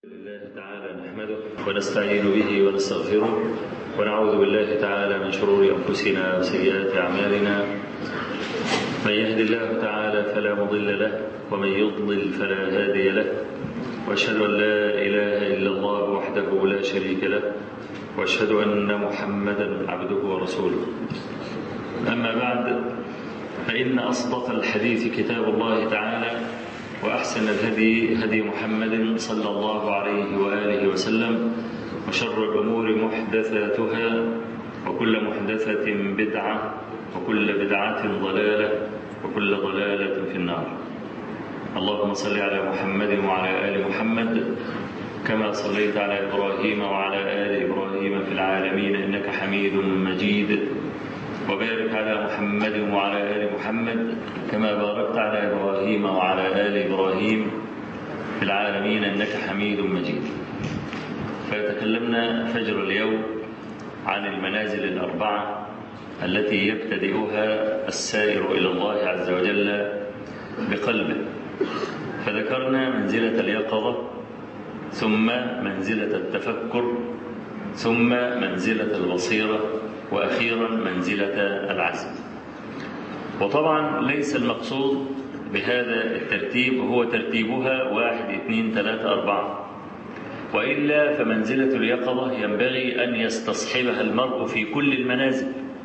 الله تعالى نحمده ونستعين به ونستغفره ونعوذ بالله تعالى من شرور أنفسنا وسيئات أعمالنا من يهد الله تعالى فلا مضل له ومن يضلل فلا هادي له وأشهد أن لا إله إلا الله وحده لا شريك له وأشهد أن محمدا عبده ورسوله أما بعد فإن أصدق الحديث كتاب الله تعالى وأحسن الهدي هدي محمد صلى الله عليه وآله وسلم وشر الأمور محدثاتها وكل محدثة بدعة وكل بدعة ضلالة وكل ضلالة في النار اللهم صل على محمد وعلى آل محمد كما صليت على إبراهيم وعلى آل إبراهيم في العالمين إنك حميد مجيد وبارك على محمد وعلى آل محمد كما باركت على إبراهيم وعلى آل إبراهيم في العالمين إنك حميد مجيد فيتكلمنا فجر اليوم عن المنازل الأربعة التي يبتدئها السائر إلى الله عز وجل بقلبه فذكرنا منزلة اليقظة ثم منزلة التفكر ثم منزلة البصيرة وأخيرا منزلة العزم وطبعا ليس المقصود بهذا الترتيب هو ترتيبها واحد اثنين ثلاثة أربعة وإلا فمنزلة اليقظة ينبغي أن يستصحبها المرء في كل المنازل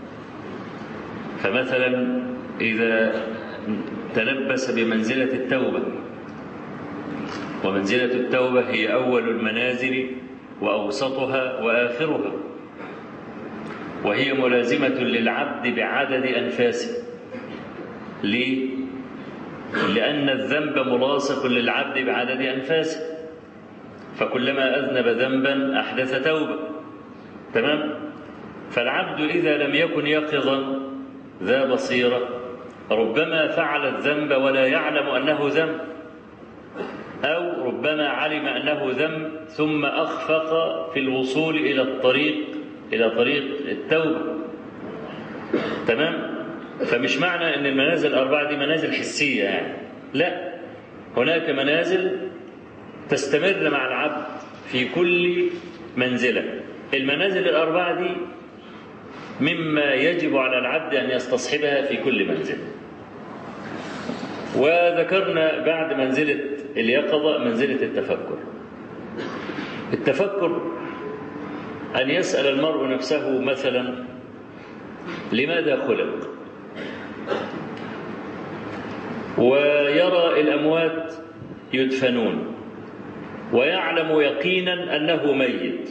فمثلا إذا تلبس بمنزلة التوبة ومنزلة التوبة هي أول المنازل وأوسطها وآخرها وهي ملازمة للعبد بعدد أنفاسه ليه؟ لأن الذنب ملاصق للعبد بعدد أنفاسه فكلما أذنب ذنبا أحدث توبة تمام؟ فالعبد إذا لم يكن يقظا ذا بصيرة ربما فعل الذنب ولا يعلم أنه ذنب أو ربما علم أنه ذنب ثم أخفق في الوصول إلى الطريق إلى طريق التوبة تمام فمش معنى أن المنازل الأربعة دي منازل حسية يعني لا هناك منازل تستمر مع العبد في كل منزلة المنازل الأربعة دي مما يجب على العبد أن يستصحبها في كل منزل وذكرنا بعد منزلة اليقظة منزلة التفكر التفكر أن يسأل المرء نفسه مثلا لماذا خلق ويرى الأموات يدفنون ويعلم يقينا أنه ميت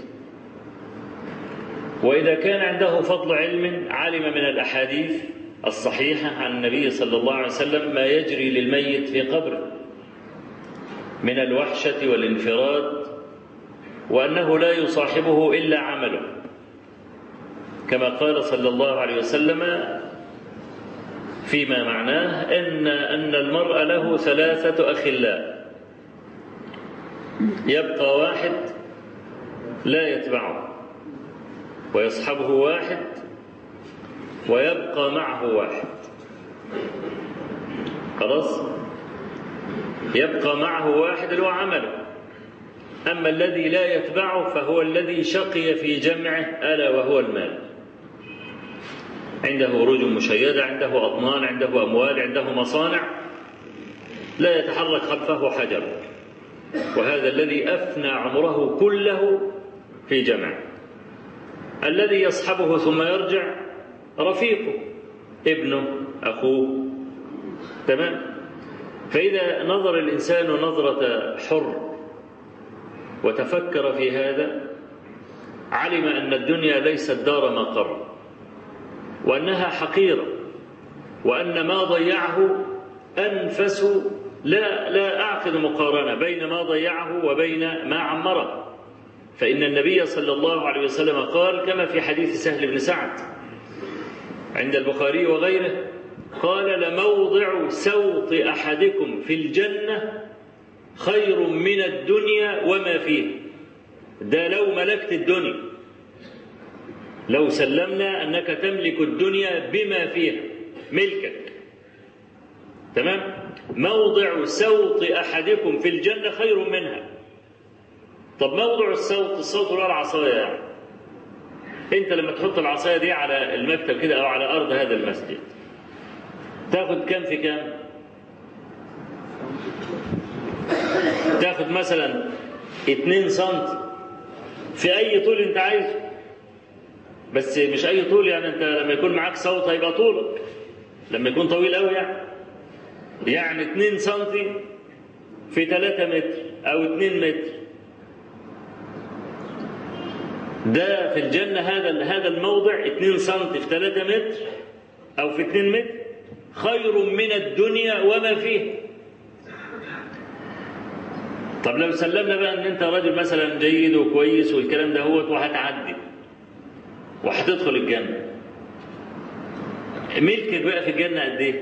وإذا كان عنده فضل علم علم من الأحاديث الصحيحة عن النبي صلى الله عليه وسلم ما يجري للميت في قبره من الوحشة والانفراد وأنه لا يصاحبه إلا عمله كما قال صلى الله عليه وسلم فيما معناه إن أن المرء له ثلاثة أخلاء يبقى واحد لا يتبعه ويصحبه واحد ويبقى معه واحد خلاص يبقى معه واحد اللي هو عمله أما الذي لا يتبعه فهو الذي شقي في جمعه ألا وهو المال عنده رجل مشيدة عنده أطنان عنده أموال عنده مصانع لا يتحرك خلفه حجر وهذا الذي أفنى عمره كله في جمعه الذي يصحبه ثم يرجع رفيقه ابنه أخوه تمام فإذا نظر الإنسان نظرة حر وتفكر في هذا علم أن الدنيا ليست دار مقر وأنها حقيرة وأن ما ضيعه أنفس لا لا أعقد مقارنة بين ما ضيعه وبين ما عمره فإن النبي صلى الله عليه وسلم قال كما في حديث سهل بن سعد عند البخاري وغيره قال لموضع سوط أحدكم في الجنة خير من الدنيا وما فيها ده لو ملكت الدنيا لو سلمنا أنك تملك الدنيا بما فيها ملكك تمام موضع سوط أحدكم في الجنة خير منها طب موضع الصوت الصوت ولا العصاية يعني انت لما تحط العصاية دي على المكتب كده او على ارض هذا المسجد تاخد كم في كم تاخد مثلا 2 سم في اي طول انت عايزه بس مش اي طول يعني انت لما يكون معاك صوت هيبقى طولك لما يكون طويل قوي يعني يعني 2 سم في 3 متر او 2 متر ده في الجنة هذا هذا الموضع 2 سم في 3 متر أو في 2 متر خير من الدنيا وما فيها. طب لو سلمنا بقى ان انت راجل مثلا جيد وكويس والكلام ده هو وهتعدي وهتدخل الجنة. ملكك بقى في الجنة قد ايه؟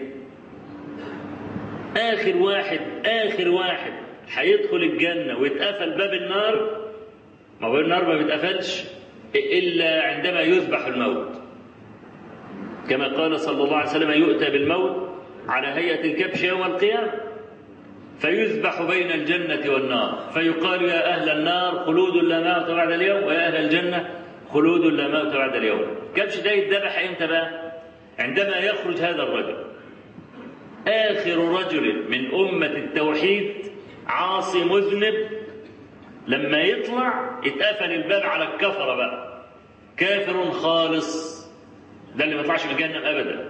آخر واحد آخر واحد هيدخل الجنة ويتقفل باب النار ما هو النار ما بيتقفلش إلا عندما يذبح الموت كما قال صلى الله عليه وسلم يؤتى بالموت على هيئة الكبش يوم القيامة فيذبح بين الجنة والنار فيقال يا أهل النار خلود لا موت بعد اليوم ويا أهل الجنة خلود لا موت بعد اليوم الكبش ده يتذبح امتى بقى عندما يخرج هذا الرجل آخر رجل من أمة التوحيد عاصي مذنب لما يطلع يتقفل الباب على الكفرة بقى كافر خالص ده اللي ما يطلعش من جهنم أبدا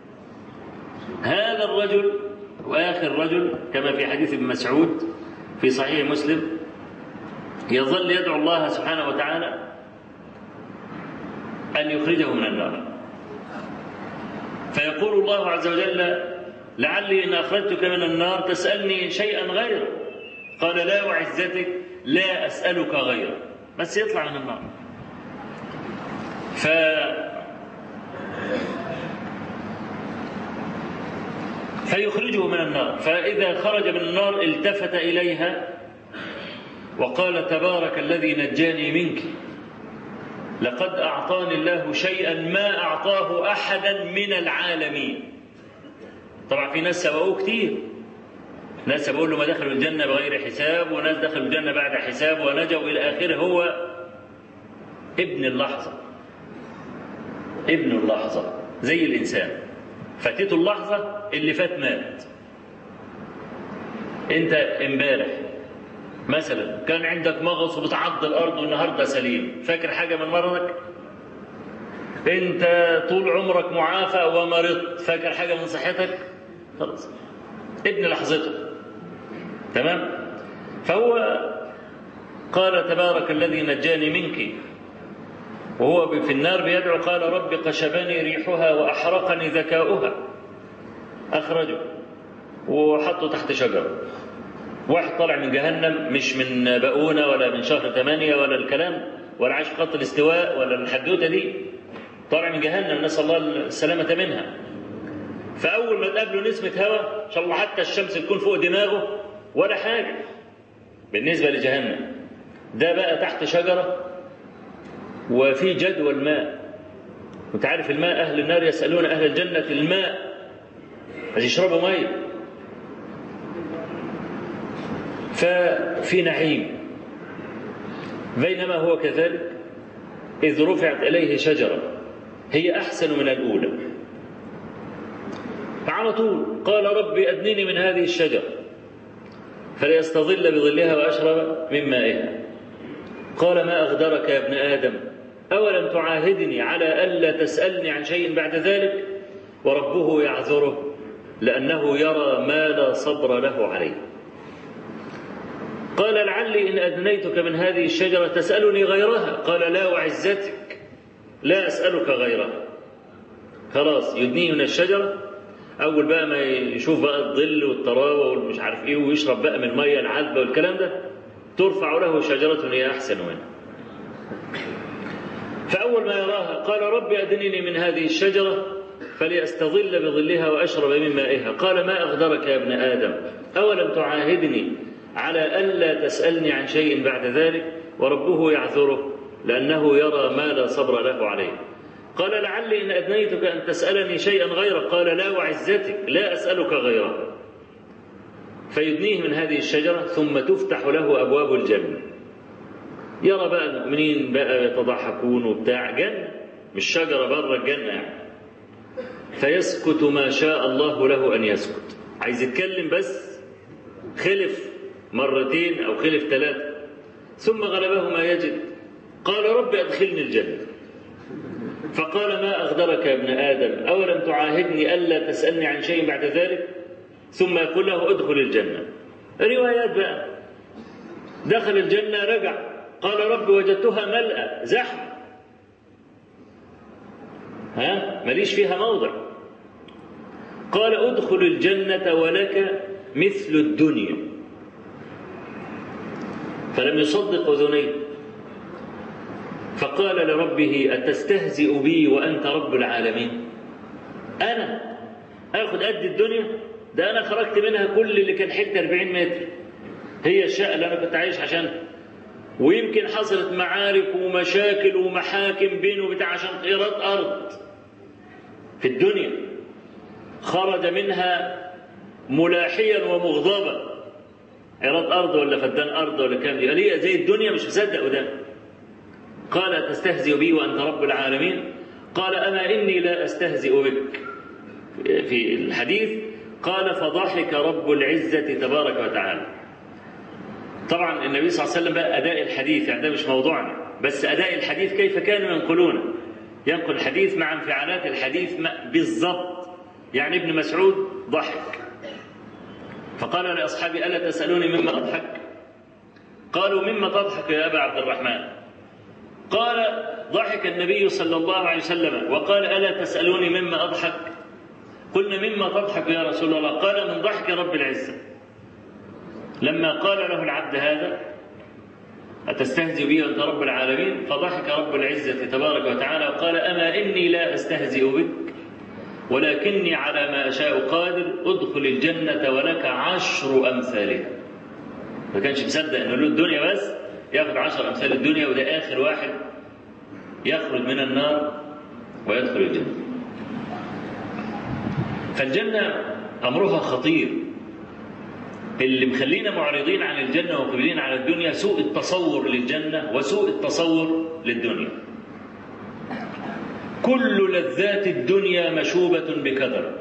هذا الرجل وآخر رجل كما في حديث ابن مسعود في صحيح مسلم يظل يدعو الله سبحانه وتعالى أن يخرجه من النار فيقول الله عز وجل لعلي إن أخرجتك من النار تسألني شيئا غيره قال لا وعزتك لا أسألك غيره بس يطلع من النار ف فيخرجه من النار فإذا خرج من النار التفت إليها وقال تبارك الذي نجاني منك لقد أعطاني الله شيئا ما أعطاه أحدا من العالمين طبعا في ناس سبقوه كتير ناس بقول له ما دخلوا الجنة بغير حساب وناس دخلوا الجنة بعد حساب ونجوا إلى آخره هو ابن اللحظة ابن اللحظة زي الإنسان فاتته اللحظة اللي فات مات أنت امبارح مثلا كان عندك مغص وبتعض الأرض والنهاردة سليم فاكر حاجة من مرضك؟ أنت طول عمرك معافى ومرضت فاكر حاجة من صحتك؟ خلاص ابن لحظته تمام فهو قال تبارك الذي نجاني منك وهو في النار بيدعو قال رب قشبني ريحها وأحرقني ذكاؤها أخرجه وحطه تحت شجرة واحد طالع من جهنم مش من بؤونة ولا من شهر ثمانية ولا الكلام ولا عايش في خط الاستواء ولا الحدوتة دي طالع من جهنم نسأل الله السلامة منها فأول ما تقابله نسمة هواء إن شاء الله حتى الشمس تكون فوق دماغه ولا حاجة بالنسبة لجهنم ده بقى تحت شجرة وفي جدوى الماء وانت عارف الماء أهل النار يسألون أهل الجنة الماء عايز يشربوا مية ففي نعيم بينما هو كذلك إذ رفعت إليه شجرة هي أحسن من الأولى فعلى طول قال رب أدنني من هذه الشجرة فليستظل بظلها وأشرب من مائها قال ما أغدرك يا ابن آدم أولم تعاهدني على ألا تسألني عن شيء بعد ذلك وربه يعذره لأنه يرى ما لا صبر له عليه قال لعلي إن أدنيتك من هذه الشجرة تسألني غيرها قال لا وعزتك لا أسألك غيرها خلاص يدنيه من الشجرة أول بقى ما يشوف بقى الظل والطراوة والمش عارف إيه ويشرب بقى من المية العذبة والكلام ده ترفع له شجرة هي أحسن منه فأول ما يراها قال رب أدنني من هذه الشجرة فليستظل بظلها وأشرب من مائها قال ما أغدرك يا ابن آدم أولم تعاهدني على ألا تسألني عن شيء بعد ذلك وربه يعذره لأنه يرى ما لا صبر له عليه قال لعلي إن أدنيتك أن تسألني شيئا غيره قال لا وعزتك لا أسألك غيره فيدنيه من هذه الشجرة ثم تفتح له أبواب الجنة يرى بقى المؤمنين بقى يتضحكون وبتاع جنة مش شجرة بره الجنة يعني فيسكت ما شاء الله له أن يسكت عايز يتكلم بس خلف مرتين أو خلف ثلاثة ثم غلبه ما يجد قال رب أدخلني الجنة فقال ما أغدرك يا ابن آدم أولم تعاهدني ألا تسألني عن شيء بعد ذلك ثم يقول له ادخل الجنة روايات بقى دخل الجنة رجع قال رب وجدتها ملأى زحمة ها ماليش فيها موضع قال ادخل الجنة ولك مثل الدنيا فلم يصدق أذنيه فقال لربه أتستهزئ بي وأنت رب العالمين أنا آخذ قد الدنيا ده أنا خرجت منها كل اللي كان حته 40 متر هي الشقة اللي أنا كنت عايش عشان ويمكن حصلت معارك ومشاكل ومحاكم بينه وبتاع عشان قيرات أرض في الدنيا خرج منها ملاحيا ومغضبا قيرات أرض ولا فدان أرض ولا كام دي قال هي زي الدنيا مش مصدق وده قال تستهزئ بي وأنت رب العالمين قال أما إني لا أستهزئ بك في الحديث قال فضحك رب العزة تبارك وتعالى طبعا النبي صلى الله عليه وسلم بقى أداء الحديث يعني ده مش موضوعنا بس أداء الحديث كيف كانوا ينقلونه ينقل الحديث مع انفعالات الحديث بالضبط يعني ابن مسعود ضحك فقال لأصحابي ألا تسألوني مما أضحك قالوا مما تضحك يا أبا عبد الرحمن قال ضحك النبي صلى الله عليه وسلم وقال ألا تسألوني مما أضحك قلنا مما تضحك يا رسول الله قال من ضحك رب العزة لما قال له العبد هذا أتستهزئ بي أنت رب العالمين فضحك رب العزة تبارك وتعالى وقال أما إني لا أستهزئ بك ولكني على ما أشاء قادر ادخل الجنة ولك عشر أمثالها ما كانش مصدق أنه له الدنيا بس ياخذ عشر أمثال الدنيا وده آخر واحد يخرج من النار ويدخل الجنة فالجنة أمرها خطير اللي مخلينا معرضين عن الجنة ومقبلين على الدنيا سوء التصور للجنة وسوء التصور للدنيا كل لذات الدنيا مشوبة بكدر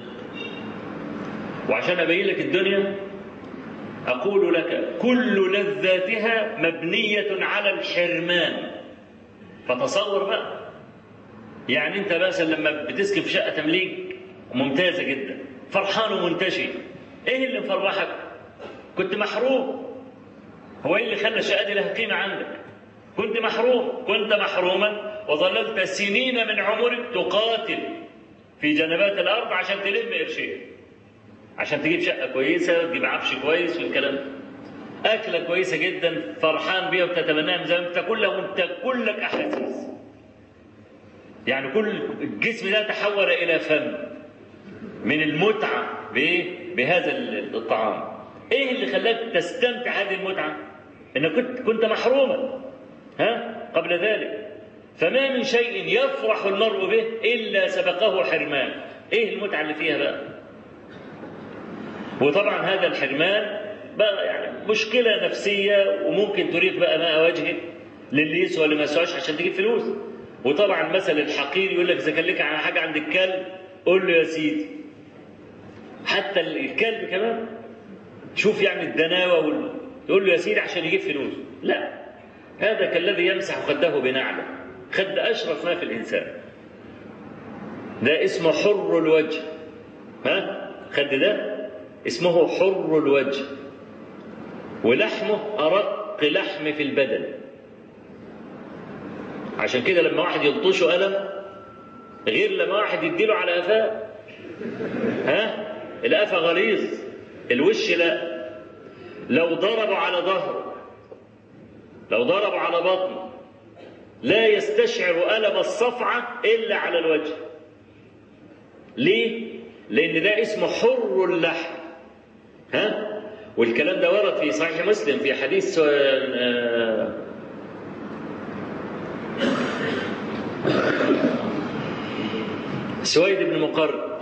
وعشان أبين لك الدنيا أقول لك كل لذاتها مبنية على الحرمان فتصور بقى يعني أنت مثلا لما بتسكن في شقة تمليك ممتازة جدا فرحان ومنتشي إيه اللي مفرحك؟ كنت محروم هو إيه اللي خلى الشقة دي لها قيمة عندك؟ كنت محروم كنت محروما وظللت سنين من عمرك تقاتل في جنبات الأرض عشان تلم قرشين عشان تجيب شقة كويسة وتجيب عفش كويس والكلام أكلة كويسة جدا فرحان بيها وبتتمناها من زمان بتاكلها وأنت كلك أحاسيس يعني كل الجسم ده تحول إلى فم من المتعة بإيه؟ بهذا الطعام إيه اللي خلاك تستمتع هذه المتعة؟ إنك كنت كنت محروما ها قبل ذلك فما من شيء يفرح المرء به إلا سبقه حرمان إيه المتعة اللي فيها بقى وطبعا هذا الحرمان بقى يعني مشكلة نفسية وممكن تريد بقى ماء وجهك للي يسوى واللي ما يسواش عشان تجيب فلوس وطبعا مثل الحقير يقول لك إذا كان لك على حاجة عند الكلب قول له يا سيدي حتى الكلب كمان شوف يعني الدناوة وال... تقول له يا سيدي عشان يجيب فلوس لا هذا كالذي يمسح خده بنعله خد أشرف ما في الإنسان ده اسمه حر الوجه ها خد ده اسمه حر الوجه ولحمه أرق لحم في البدن عشان كده لما واحد يلطشه قلم غير لما واحد يديله على قفاه ها القفا غليظ الوش لا لو ضربوا على ظهره لو ضربوا على بطنه لا يستشعر ألم الصفعة إلا على الوجه ليه؟ لأن ده اسمه حر اللحم ها؟ والكلام ده ورد في صحيح مسلم في حديث سويد بن مقر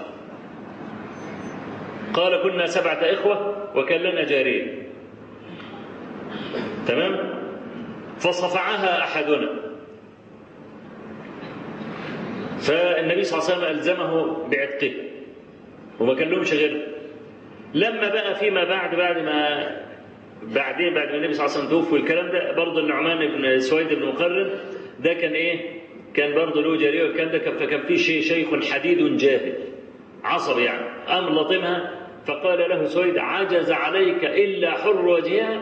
قال كنا سبعة إخوة وكان لنا جارين تمام فصفعها أحدنا فالنبي صلى الله عليه وسلم ألزمه بعتقه وما كان لهمش غيره لما بقى فيما بعد بعد ما بعدين بعد ما النبي صلى الله عليه وسلم توفي والكلام ده برضه النعمان بن سويد بن مقرن ده كان ايه؟ كان برضه له جاريه والكلام ده كان فكان في شيء شيخ حديد جاهل عصب يعني قام لطمها فقال له سويد عجز عليك الا حر وجهها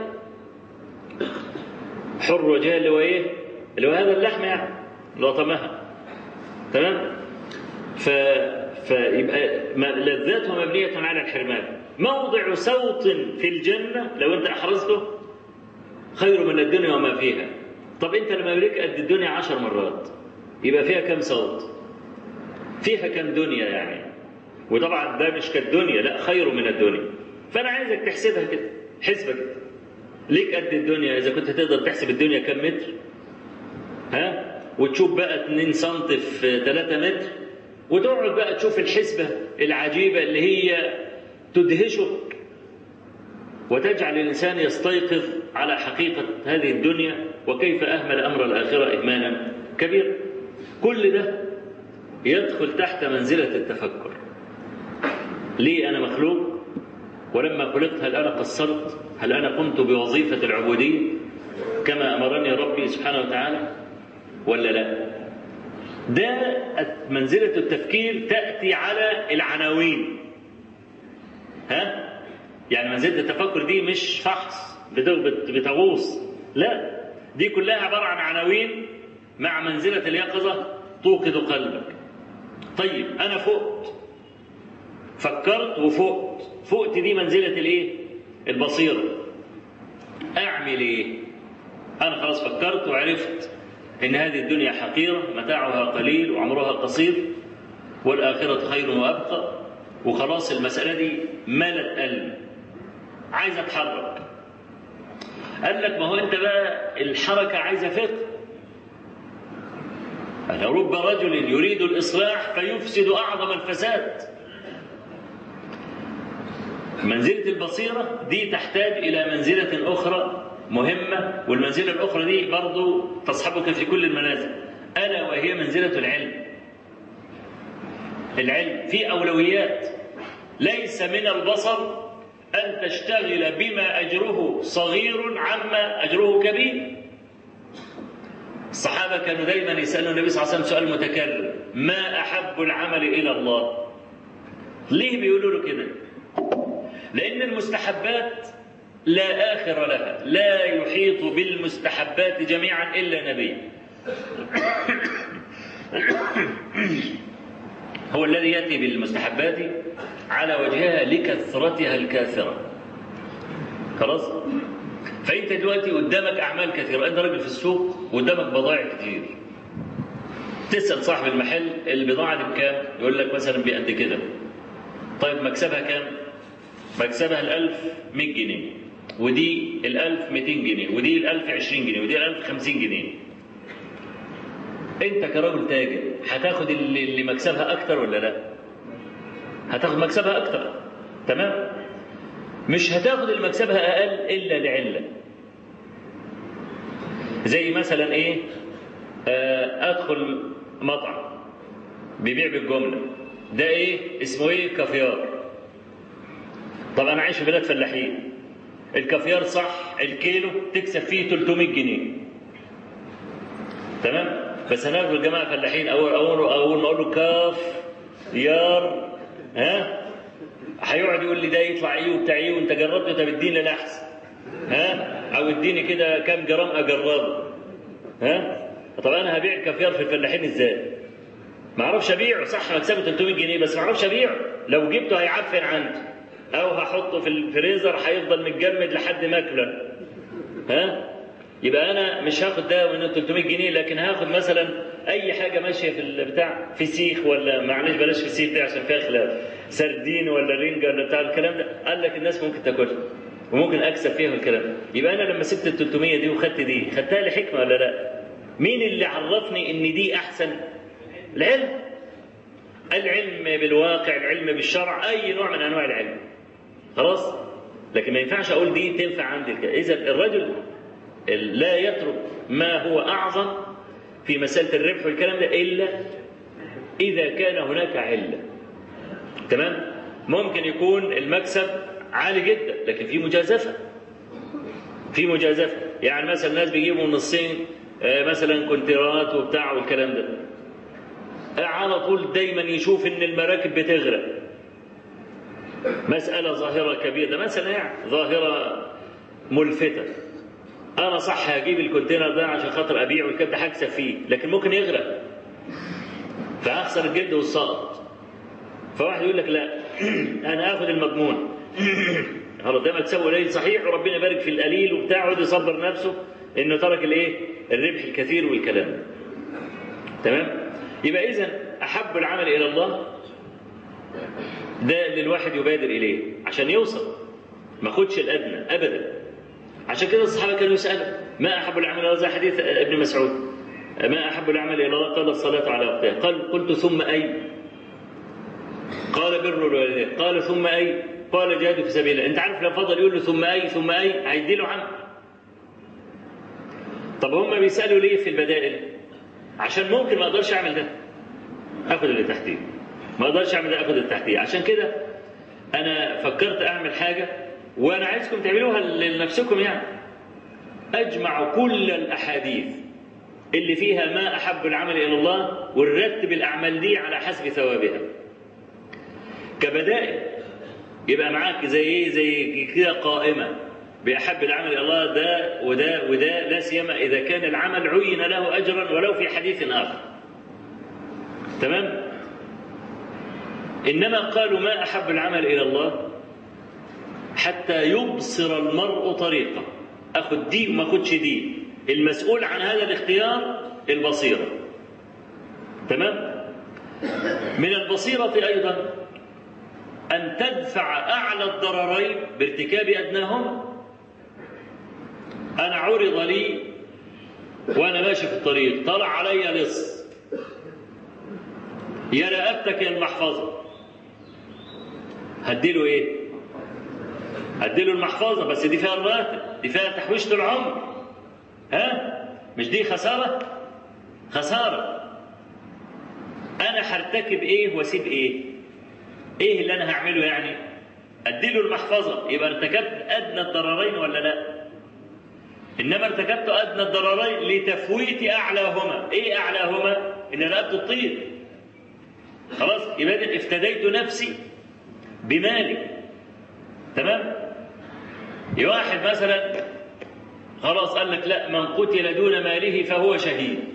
حر وجهها اللي هو ايه؟ اللي هو هذا اللحم يعني لطمها تمام؟ ف فيبقى لذاته مبنية على الحرمان موضع سوط في الجنة لو أنت أحرزته خير من الدنيا وما فيها طب أنت لما يملك قد الدنيا عشر مرات يبقى فيها كم صوت فيها كم دنيا يعني وطبعا ده مش كالدنيا لا خير من الدنيا فأنا عايزك تحسبها كده حسبة كده ليك قد الدنيا إذا كنت تقدر تحسب الدنيا كم متر ها وتشوف بقى 2 سم في 3 متر وتقعد بقى تشوف الحسبة العجيبة اللي هي تدهشك وتجعل الإنسان يستيقظ على حقيقة هذه الدنيا وكيف أهمل أمر الآخرة إهمالا كبيرا كل ده يدخل تحت منزلة التفكر ليه أنا مخلوق ولما خلقت هل أنا قصرت هل أنا قمت بوظيفة العبودية كما أمرني ربي سبحانه وتعالى ولا لا ده منزلة التفكير تأتي على العناوين ها يعني منزلة التفكر دي مش فحص بتغوص لا دي كلها عبارة عن عناوين مع منزلة اليقظة توقظ قلبك طيب أنا فقت فكرت وفقت فقت دي منزلة الايه البصيرة أعمل ايه أنا خلاص فكرت وعرفت إن هذه الدنيا حقيرة متاعها قليل وعمرها قصير والآخرة خير وأبقى وخلاص المسألة دي ملت قلبي عايز أتحرك قال لك ما هو أنت بقى الحركة عايزة فقه رب رجل يريد الإصلاح فيفسد أعظم الفساد منزلة البصيرة دي تحتاج إلى منزلة أخرى مهمة والمنزلة الأخرى دي برضو تصحبك في كل المنازل ألا وهي منزلة العلم العلم في أولويات ليس من البصر أن تشتغل بما أجره صغير عما أجره كبير الصحابة كانوا دايما يسألوا النبي صلى الله عليه وسلم سؤال متكرر ما أحب العمل إلى الله ليه بيقولوا له كده لأن المستحبات لا آخر لها لا يحيط بالمستحبات جميعا إلا نبي هو الذي يأتي بالمستحبات على وجهها لكثرتها الكاثرة خلاص فأنت دلوقتي قدامك أعمال كثيرة أنت راجل في السوق قدامك بضائع كتير تسأل صاحب المحل البضاعة دي بكام يقول لك مثلا بقد كده طيب مكسبها كام مكسبها الألف 100 جنيه ودي الألف 200 جنيه ودي الألف 20 جنيه ودي الألف 50 جنيه انت كرجل تاجر هتاخد اللي, اللي مكسبها اكتر ولا لا هتاخد مكسبها اكتر تمام مش هتاخد اللي مكسبها اقل الا لعله زي مثلا ايه آه ادخل مطعم بيبيع بالجمله ده ايه اسمه ايه كافيار طب انا عايش في بلاد فلاحين الكافيار صح الكيلو تكسب فيه 300 جنيه تمام بس هناخد الجماعه فلاحين اول اول اول ما اقول له كاف يار ها هيقعد يقول لي ده يطلع ايه وبتاع ايه وانت جربت طب اديني الاحسن ها او اديني كده كام جرام اجربه ها طب انا هبيع كافيار في الفلاحين ازاي؟ ما اعرفش ابيعه صح مكسبه 300 جنيه بس ما اعرفش ابيعه لو جبته هيعفن عندي او هحطه في الفريزر هيفضل متجمد لحد ما اكله ها يبقى انا مش هاخد ده من 300 جنيه لكن هاخد مثلا اي حاجه ماشيه في البتاع فسيخ ولا معلش بلاش فسيخ دي عشان فيها خلاف سردين ولا رنجه ولا بتاع الكلام ده قال لك الناس ممكن تاكلها وممكن اكسب فيها الكلام ده يبقى انا لما سبت ال 300 دي وخدت دي خدتها لحكمه ولا لا؟ مين اللي عرفني ان دي احسن؟ العلم العلم بالواقع العلم بالشرع اي نوع من انواع العلم خلاص لكن ما ينفعش اقول دي تنفع عندي اذا الرجل لا يترك ما هو أعظم في مسألة الربح والكلام ده إلا إذا كان هناك علة تمام ممكن يكون المكسب عالي جدا لكن في مجازفة في مجازفة يعني مثلا الناس بيجيبوا من الصين مثلا كونتينرات وبتاع والكلام ده على طول دايما يشوف ان المراكب بتغرق مسألة ظاهرة كبيرة ده مثلا يعني ظاهرة ملفتة أنا صح هجيب الكونتينر ده عشان خاطر أبيعه والكلام ده هكسب فيه لكن ممكن يغرق فهخسر الجلد والسقط فواحد يقول لك لا أنا آخد المضمون خلاص ده مكسبه قليل صحيح وربنا يبارك في القليل وبتاع يقعد يصبر نفسه إنه ترك الإيه؟ الربح الكثير والكلام ده تمام؟ يبقى إذا أحب العمل إلى الله ده اللي الواحد يبادر إليه عشان يوصل ما خدش الأدنى أبدا عشان كده الصحابة كانوا يسألوا ما أحب العمل إلى الله زي حديث ابن مسعود ما أحب العمل إلى الله قال الصلاة على وقتها قال قلت ثم أي قال بر الوالدين قال ثم أي قال جهاد في سبيل الله أنت عارف لو فضل يقول له ثم أي ثم أي هيدي له عمل طب هم بيسألوا ليه في البدائل عشان ممكن ما أقدرش أعمل ده أخذ اللي تحتيه ما أقدرش أعمل ده أخذ اللي تحتيه عشان كده أنا فكرت أعمل حاجة وأنا عايزكم تعملوها لنفسكم يعني أجمع كل الأحاديث اللي فيها ما أحب العمل إلى الله ونرتب الأعمال دي على حسب ثوابها كبدائل يبقى معاك زي ايه زي كده قائمه باحب العمل الى الله ده وده وده لا سيما اذا كان العمل عين له اجرا ولو في حديث اخر تمام انما قالوا ما احب العمل الى الله حتى يبصر المرء طريقه اخد دي وما اخدش دي المسؤول عن هذا الاختيار البصيره تمام من البصيره ايضا أن تدفع أعلى الضررين بارتكاب أدناهما أنا عرض لي وأنا ماشي في الطريق طلع علي لص يا رقبتك يا المحفظة هديله إيه؟ هديله المحفظة بس دي فيها الراتب دي فيها تحويشة العمر ها؟ مش دي خسارة؟ خسارة أنا هرتكب إيه وأسيب إيه؟ ايه اللي انا هعمله يعني اديله المحفظه يبقى ارتكبت ادنى الضررين ولا لا انما ارتكبت ادنى الضررين لتفويت اعلاهما ايه اعلاهما ان رقبته تطير خلاص يبقى افتديت نفسي بمالي تمام يبقى واحد مثلا خلاص قال لك لا من قتل دون ماله فهو شهيد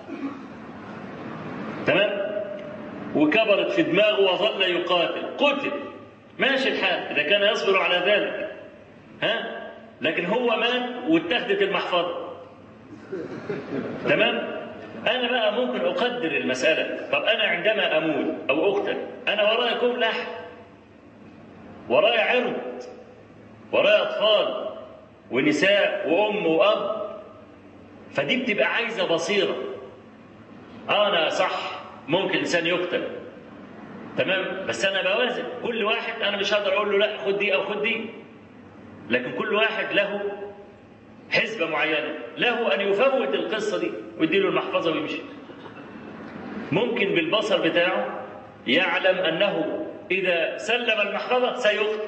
تمام وكبرت في دماغه وظل يقاتل قتل ماشي الحال إذا كان يصبر على ذلك ها لكن هو مات واتخذت المحفظة تمام أنا بقى ممكن أقدر المسألة طب أنا عندما أموت أو أقتل أنا ورايا كوم لحم ورايا عرض ورايا أطفال ونساء وأم وأب فدي بتبقى عايزة بصيرة أنا صح ممكن انسان يقتل تمام بس انا بوازن كل واحد انا مش هقدر اقول له لا خد دي او خد دي لكن كل واحد له حسبة معينة له أن يفوت القصة دي ويديله المحفظة ويمشي ممكن بالبصر بتاعه يعلم أنه إذا سلم المحفظة سيقتل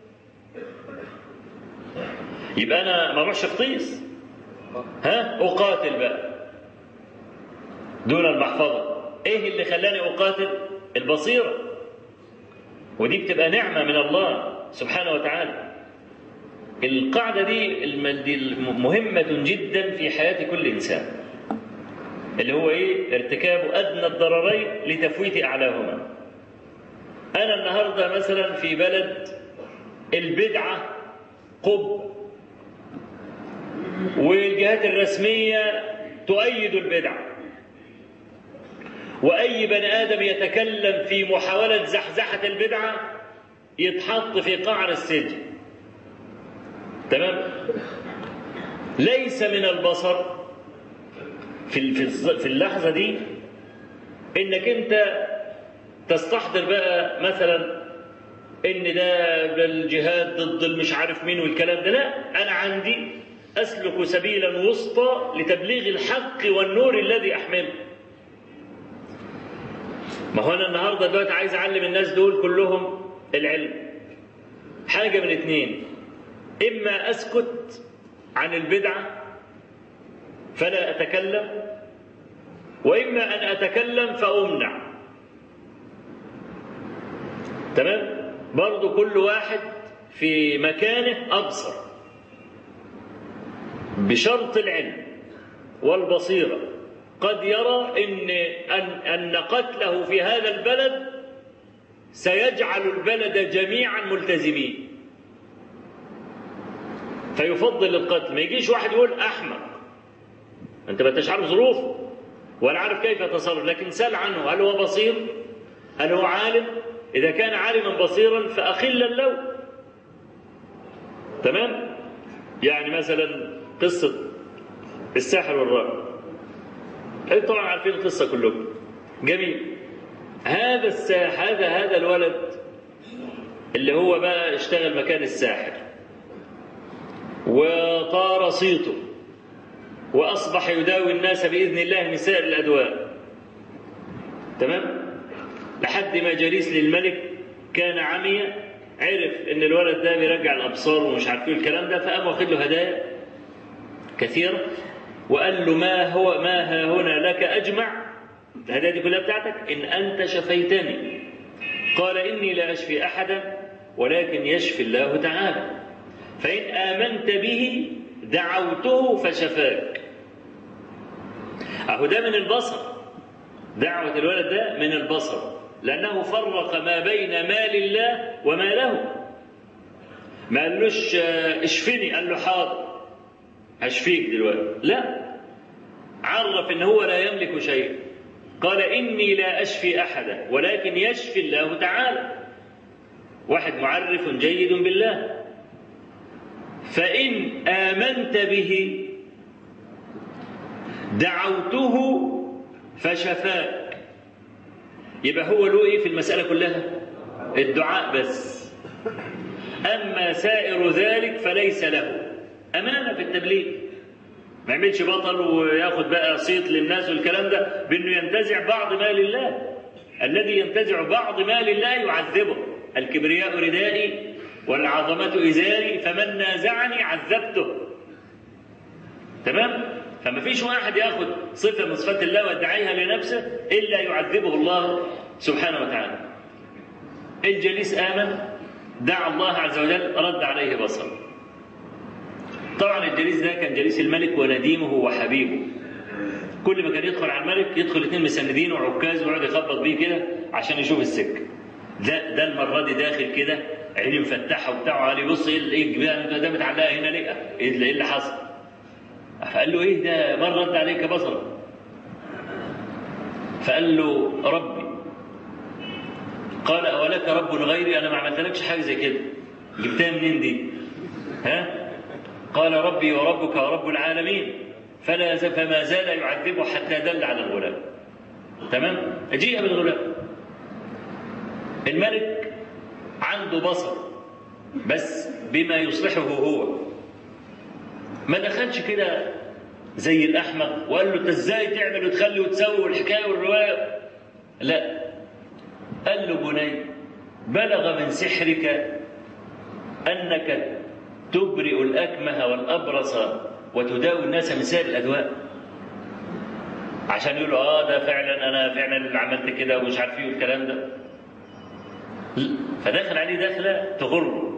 يبقى أنا ما اروحش اغطيس ها أقاتل بقى دون المحفظة ايه اللي خلاني اقاتل البصيره ودي بتبقى نعمه من الله سبحانه وتعالى القاعده دي مهمه جدا في حياه كل انسان اللي هو ايه ارتكاب ادنى الضررين لتفويت اعلاهما انا النهارده مثلا في بلد البدعه قب والجهات الرسميه تؤيد البدعه واي بني ادم يتكلم في محاوله زحزحه البدعه يتحط في قعر السجن تمام ليس من البصر في في اللحظه دي انك انت تستحضر بقى مثلا ان ده الجهاد ضد المش عارف مين والكلام ده لا انا عندي أسلك سبيلا وسطى لتبليغ الحق والنور الذي أحمله ما هو أنا النهاردة دلوقتي عايز أعلم الناس دول كلهم العلم حاجة من اتنين إما أسكت عن البدعة فلا أتكلم وإما أن أتكلم فأمنع تمام برضو كل واحد في مكانه أبصر بشرط العلم والبصيرة قد يرى إن, أن, أن قتله في هذا البلد سيجعل البلد جميعا ملتزمين فيفضل القتل ما يجيش واحد يقول أحمق أنت ما انتش عارف ظروفه ولا عارف كيف يتصرف لكن سأل عنه هل هو بصير هل هو عالم إذا كان عالما بصيرا فأخل اللون تمام يعني مثلا قصة الساحر والراهب انتوا طبعا عارفين القصة كلكم جميل هذا الساح هذا هذا الولد اللي هو بقى اشتغل مكان الساحر وطار صيته وأصبح يداوي الناس بإذن الله من سائر الأدواء تمام لحد ما جليس للملك كان عميا عرف ان الولد ده بيرجع الابصار ومش عارف ايه الكلام ده فقام واخد له هدايا كثيره وقال له ما هو ما ها هنا لك اجمع الهدايا دي كلها بتاعتك ان انت شفيتني قال اني لا اشفي احدا ولكن يشفي الله تعالى فان امنت به دعوته فشفاك اهو ده من البصر دعوه الولد ده من البصر لأنه فرق ما بين مال الله وما له ما قالوش اشفني قال له حاضر هشفيك دلوقتي لا عرف ان هو لا يملك شيئا قال اني لا اشفي احدا ولكن يشفي الله تعالى واحد معرف جيد بالله فان امنت به دعوته فشفاك يبقى هو له ايه في المسألة كلها؟ الدعاء بس. أما سائر ذلك فليس له. أمانة في التبليغ. ما يعملش بطل وياخد بقى صيت للناس والكلام ده بأنه ينتزع بعض مال الله. الذي ينتزع بعض مال الله يعذبه. الكبرياء ردائي والعظمة إزاري فمن نازعني عذبته. تمام؟ فما فيش واحد ياخد صفة من صفات الله ويدعيها لنفسه إلا يعذبه الله سبحانه وتعالى الجليس آمن دعا الله عز وجل رد عليه بصره طبعا الجليس ده كان جليس الملك ونديمه وحبيبه كل ما كان يدخل على الملك يدخل اثنين مسندين وعكاز ويقعد يخبط بيه كده عشان يشوف السكه ده ده المره دي داخل كده عيني مفتحه وبتاع عليه بص ايه ايه ده متعلقه هنا ليه؟ ايه اللي حصل؟ فقال له ايه ده من رد عليك بصرك فقال له ربي قال اولك رب غيري انا ما عملتلكش حاجه زي كده جبتها منين دي ها قال ربي وربك ورب العالمين فلا فما زال يعذبه حتى دل على الغلام تمام جيء بالغلام الملك عنده بصر بس بما يصلحه هو ما دخلش كده زي الاحمق وقال له انت ازاي تعمل وتخلي وتسوي والحكايه والروايه لا قال له بني بلغ من سحرك انك تبرئ الاكمه والابرص وتداوي الناس من سائر الادواء عشان يقولوا اه ده فعلا انا فعلا اللي عملت كده ومش عارف ايه والكلام ده فدخل عليه دخله تغره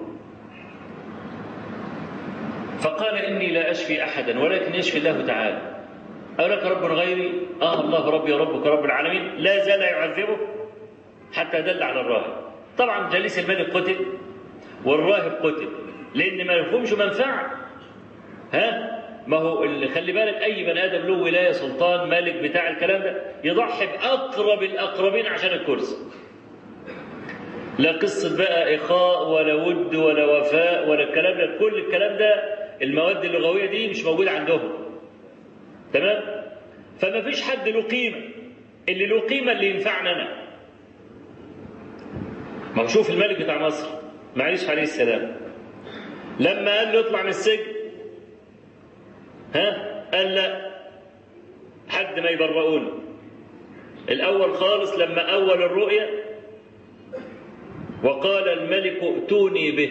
فقال إني لا أشفي أحدا ولكن يشفي الله تعالى أولك رب غيري آه الله ربي وربك رب العالمين لا زال يعذبه حتى دل على الراهب طبعا جليس الملك قتل والراهب قتل لأن ما لهمش منفعة ها ما هو اللي خلي بالك أي بني آدم له ولاية سلطان ملك بتاع الكلام ده يضحي بأقرب الأقربين عشان الكرسي لا قصة بقى إخاء ولا ود ولا وفاء ولا الكلام ده كل الكلام ده المواد اللغوية دي مش موجودة عندهم تمام فما فيش حد له قيمة اللي له قيمة اللي ينفعنا أنا ما هو شوف الملك بتاع مصر معلش عليه السلام لما قال له اطلع من السجن ها قال لا حد ما يبرؤوني الأول خالص لما أول الرؤيا وقال الملك ائتوني به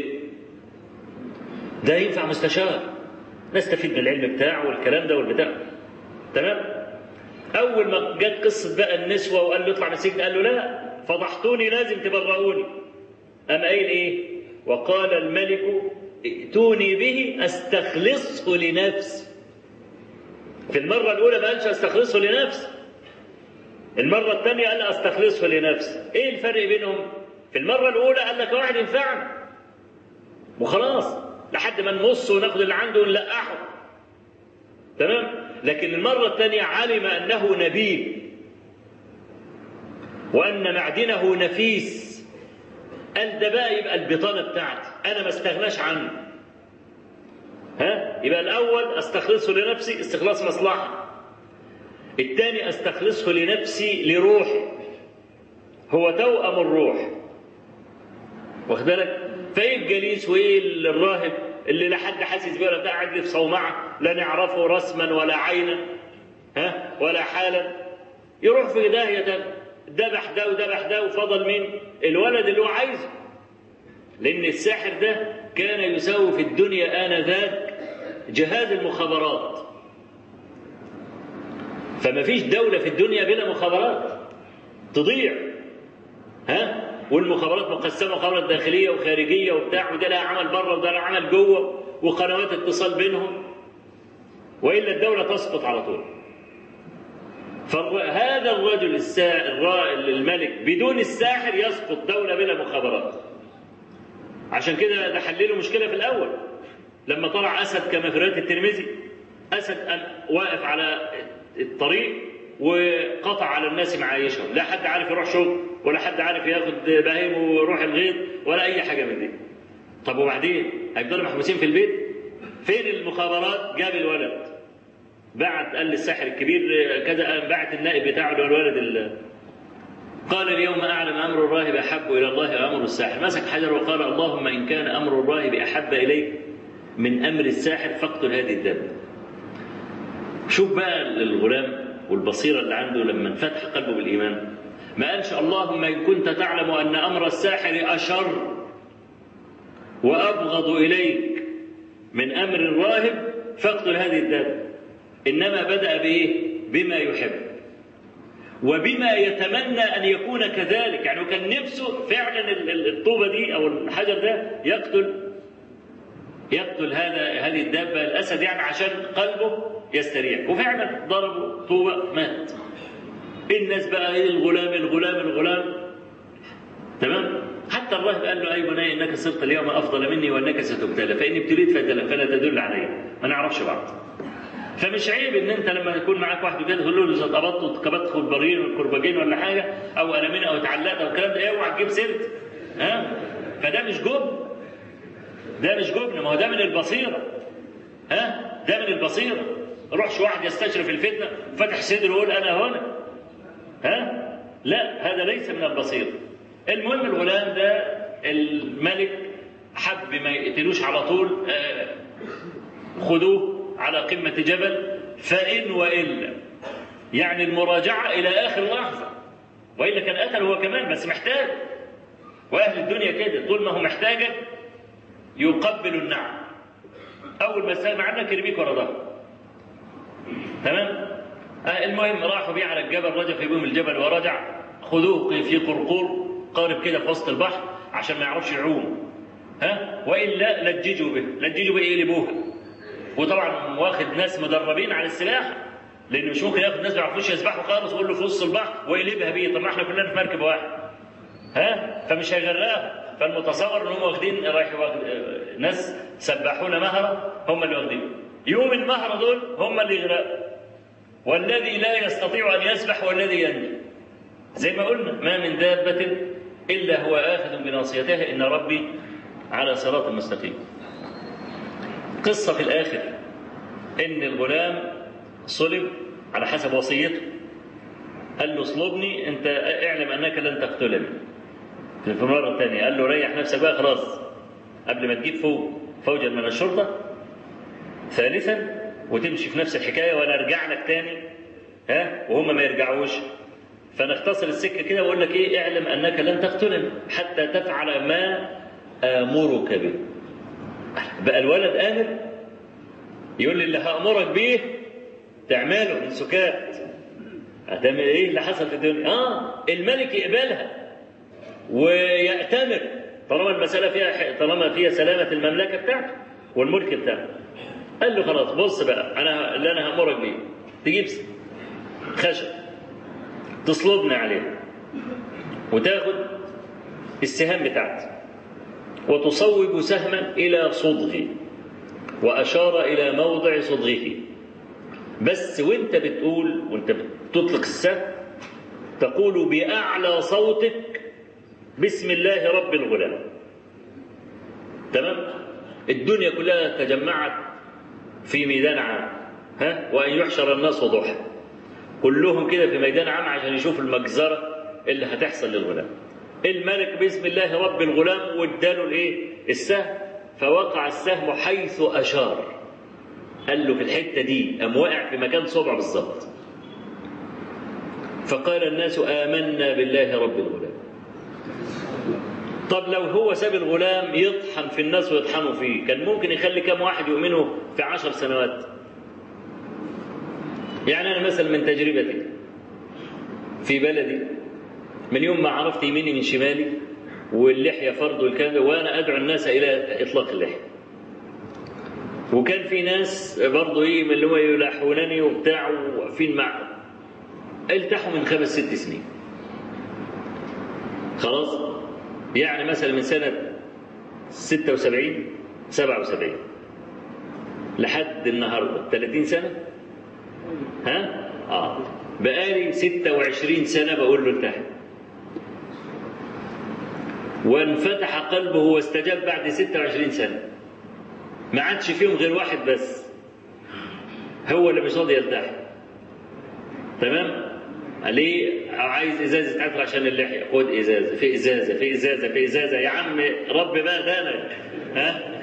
ده ينفع مستشار نستفيد من العلم بتاعه والكلام ده والبتاع تمام اول ما جت قصه بقى النسوه وقال له اطلع من السجن قال له لا فضحتوني لازم تبرؤوني قام قايل ايه وقال الملك ائتوني به استخلصه لنفسي في المره الاولى ما قالش استخلصه لنفسي المره الثانيه قال استخلصه لنفسي ايه الفرق بينهم في المره الاولى قال لك واحد ينفعني وخلاص لحد ما نمص وناخد اللي عنده ونلقحه تمام لكن المرة الثانية علم أنه نبيل وأن معدنه نفيس قال ده بقى يبقى البطانة بتاعتي أنا ما استغناش عنه ها يبقى الأول أستخلصه لنفسي استخلاص مصلحة الثاني أستخلصه لنفسي لروحي هو توأم الروح واخد بالك فايه الجليس وايه الراهب اللي لا حد حاسس بيه ولا بتاع قاعد في صومعه لا نعرفه رسما ولا عينا ها ولا حالا يروح في داهيه ده ذبح ده وذبح ده وفضل مين؟ الولد اللي هو عايزه لان الساحر ده كان يساوي في الدنيا انذاك جهاد المخابرات فما فيش دولة في الدنيا بلا مخابرات تضيع ها والمخابرات مقسمه مخابرات داخليه وخارجيه وبتاع وده لها عمل بره وده لها عمل جوه وقنوات اتصال بينهم والا الدوله تسقط على طول فهذا الرجل السا... الملك بدون الساحر يسقط دوله بلا مخابرات عشان كده ده حلله مشكله في الاول لما طلع اسد كما في روايه الترمذي اسد واقف على الطريق وقطع على الناس معايشهم لا حد عارف يروح شغل ولا حد عارف ياخد بهيم ويروح الغيط ولا اي حاجه من دي طب وبعدين هيفضلوا محبوسين في البيت فين المخابرات جاب الولد بعت قال للساحر الكبير كذا بعت النائب بتاعه اللي هو الولد اللي قال اليوم اعلم امر الراهب احب الى الله وامر الساحر مسك حجر وقال اللهم ان كان امر الراهب احب اليك من امر الساحر فاقتل هذه الدابه شوف بقى الغلام والبصيره اللي عنده لما انفتح قلبه بالايمان ما قالش اللهم ان كنت تعلم ان امر الساحر اشر وابغض اليك من امر الراهب فاقتل هذه الدابه انما بدا بايه بما يحب وبما يتمنى ان يكون كذلك يعني كان نفسه فعلا الطوبه دي او الحجر ده يقتل يقتل هذا هذه الدابه الاسد يعني عشان قلبه يستريح وفعلا ضربوا طوبه مات الناس بقى ايه الغلام الغلام الغلام تمام حتى الراهب قال له اي بني انك صرت اليوم افضل مني وانك ستبتلى فان ابتليت فلا تدل علي ما نعرفش بعض فمش عيب ان انت لما يكون معاك واحد كده تقول له اذا اتقبضت اتقبضت البرين والكرباجين ولا حاجه او قلمين او اتعلقت او الكلام ده اوعى تجيب سيرت ها فده مش جبن ده مش جبن ما هو ده من البصيره ها ده من البصيره روحش واحد يستشرف الفتنه فتح صدره ويقول انا هنا ها لا هذا ليس من البصيره المهم الغلام ده الملك حب ما يقتلوش على طول آه خذوه على قمة جبل فإن وإلا يعني المراجعة إلى آخر لحظة وإلا كان قتل هو كمان بس محتاج وأهل الدنيا كده طول ما هو محتاجك يقبل النعم أول ما استغنى عنك يرميك ورا ظهره تمام آه المهم راحوا بيه على الجبل رجع في بهم الجبل ورجع خذوه في قرقور قارب كده في وسط البحر عشان ما يعرفش يعوم ها والا لججوا به لججوا به يقلبوها وطبعا واخد ناس مدربين على السلاح لانه مش ممكن ياخد ناس ما يعرفوش يسبحوا خالص ويقول له في وسط البحر ويقلبها بيه طب ما احنا كلنا في مركب واحد ها فمش هيغرقها فالمتصور ان هم واخدين رايح واخد ناس سباحون مهرة هم اللي واخدين يوم المهرة دول هم اللي يغرقوا والذي لا يستطيع ان يسبح والذي ينجو زي ما قلنا ما من دابة إلا هو آخذ بناصيتها إن ربي على صراط مستقيم قصة في الآخر إن الغلام صلب على حسب وصيته قال له اصلبني أنت اعلم أنك لن تقتلني في المرة الثانية قال له ريح نفسك بقى خلاص قبل ما تجيب فوق فوجا من الشرطة ثالثا وتمشي في نفس الحكايه ولا ارجع لك تاني ها وهم ما يرجعوش فنختصر السكه كده واقول لك ايه اعلم انك لن تقتلني حتى تفعل ما امرك به بقى الولد امر يقول لي اللي هامرك بيه تعمله من سكات هتعمل ايه اللي حصل في الدنيا اه الملك يقبلها ويأتمر طالما المسألة فيها طالما فيها سلامة المملكة بتاعته والملك بتاعته قال له خلاص بص بقى أنا اللي أنا هأمرك بيه تجيب خشب تصلبني عليه وتاخد السهام بتاعتي وتصوب سهما إلى صدغي وأشار إلى موضع صدغه بس وانت بتقول وانت بتطلق السهم تقول بأعلى صوتك بسم الله رب الغلام تمام الدنيا كلها تجمعت في ميدان عام ها وأن يحشر الناس ضحى كلهم كده في ميدان عام عشان يشوفوا المجزرة اللي هتحصل للغلام الملك بسم الله رب الغلام واداله الايه السهم فوقع السهم حيث أشار قال له في الحتة دي قام واقع في مكان صبع بالظبط فقال الناس آمنا بالله رب الغلام طب لو هو ساب الغلام يطحن في الناس ويطحنوا فيه كان ممكن يخلي كم واحد يؤمنوا في عشر سنوات يعني أنا مثلا من تجربتي في بلدي من يوم ما عرفت يميني من شمالي واللحية فرض والكلام ده وأنا أدعو الناس إلى إطلاق اللحية وكان في ناس برضه ايه من اللي هو يلاحونني وبتاع واقفين مع التحوا من خمس ست سنين خلاص يعني مثلا من سنة 76 77 لحد النهارده 30 سنة ها؟ اه بقالي 26 سنة بقول له التحي وانفتح قلبه واستجاب بعد 26 سنة ما عادش فيهم غير واحد بس هو اللي مش راضي يلتحي تمام ليه عايز ازازه عطر عشان اللحيه خد ازازه في ازازه في ازازه في ازازه يا عم رب بقى دانك ها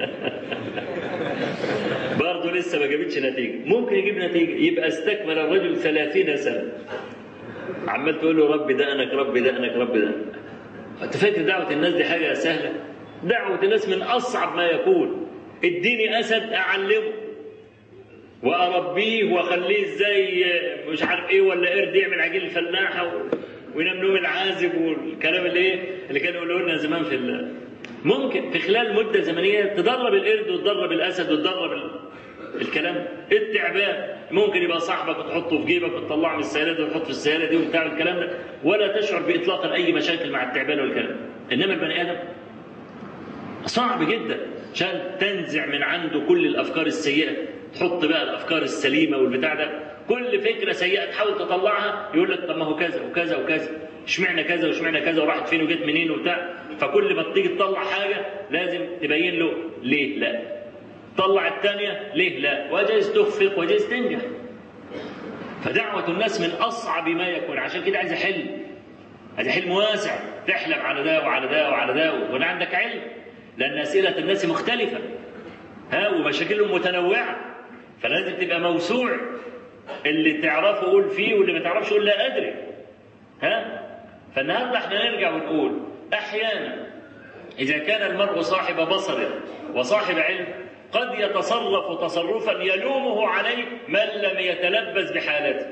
برضه لسه ما جابتش نتيجه ممكن يجيب نتيجه يبقى استكمل الرجل ثلاثين سنه عمال تقول له رب دقنك رب دقنك رب دقنك انت فاكر دعوه الناس دي حاجه سهله دعوه الناس من اصعب ما يكون اديني اسد اعلمه واربيه واخليه ازاي مش عارف ايه ولا قرد يعمل عجين الفلاحه و... وينام نوم العازب والكلام اللي ايه اللي كانوا يقولوا لنا زمان في ال... ممكن في خلال مده زمنيه تدرب القرد وتدرب الاسد وتدرب ال... الكلام التعبان ممكن يبقى صاحبك وتحطه في جيبك وتطلعه من السياله دي وتحطه في السياله دي وبتاع الكلام ده ولا تشعر باطلاقا اي مشاكل مع التعبان والكلام انما البني ادم صعب جدا عشان تنزع من عنده كل الافكار السيئه تحط بقى الافكار السليمه والبتاع ده كل فكره سيئه تحاول تطلعها يقول لك طب ما هو كذا وكذا وكذا اشمعنى كذا واشمعنى كذا وراحت فين وجت منين وبتاع فكل ما تيجي تطلع حاجه لازم تبين له ليه لا طلع الثانيه ليه لا وجايز تخفق وجايز تنجح فدعوه الناس من اصعب ما يكون عشان كده عايز حلم عايز حلم واسع تحلم على ده وعلى ده وعلى ده ويكون عندك علم لان اسئله الناس مختلفه ها ومشاكلهم متنوعه فلازم تبقى موسوع اللي تعرفه قول فيه واللي ما تعرفش قول لا ادري ها فالنهارده احنا نرجع ونقول احيانا اذا كان المرء صاحب بصر وصاحب علم قد يتصرف تصرفا يلومه عليه من لم يتلبس بحالته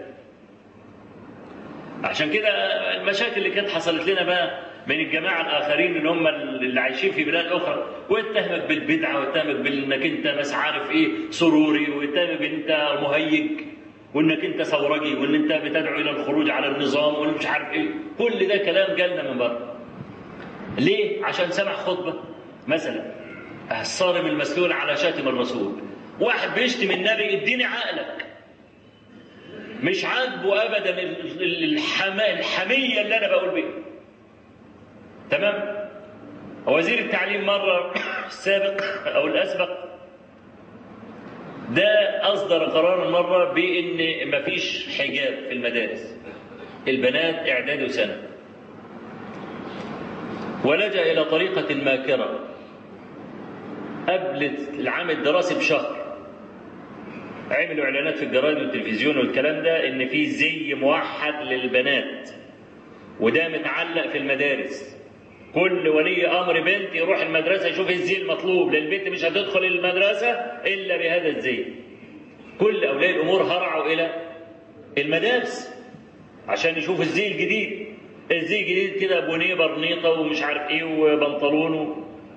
عشان كده المشاكل اللي كانت حصلت لنا بقى من الجماعه الاخرين اللي هم اللي عايشين في بلاد اخرى ويتهمك بالبدعه ويتهمك بانك انت مش عارف ايه سروري ويتهمك ان انت مهيج وانك انت ثورجي وان انت بتدعو الى الخروج على النظام وان مش عارف ايه كل ده كلام جالنا من بره ليه عشان سمع خطبه مثلا الصارم المسلول على شاتم الرسول واحد بيشتم النبي اديني عقلك مش عاجبه ابدا الحما الحميه اللي انا بقول بيها تمام وزير التعليم مرة السابق أو الأسبق ده أصدر قرارا مرة بإن مفيش حجاب في المدارس البنات إعداد سنة ولجأ إلى طريقة ماكرة قبل العام الدراسي بشهر عملوا اعلانات في الجرايد والتلفزيون والكلام ده ان في زي موحد للبنات وده متعلق في المدارس كل ولي امر بنت يروح المدرسه يشوف الزي المطلوب للبنت مش هتدخل المدرسه الا بهذا الزي كل اولياء الامور هرعوا الى المدارس عشان يشوفوا الزي الجديد الزي الجديد كده بونيه برنيطه ومش عارف ايه وبنطلون و...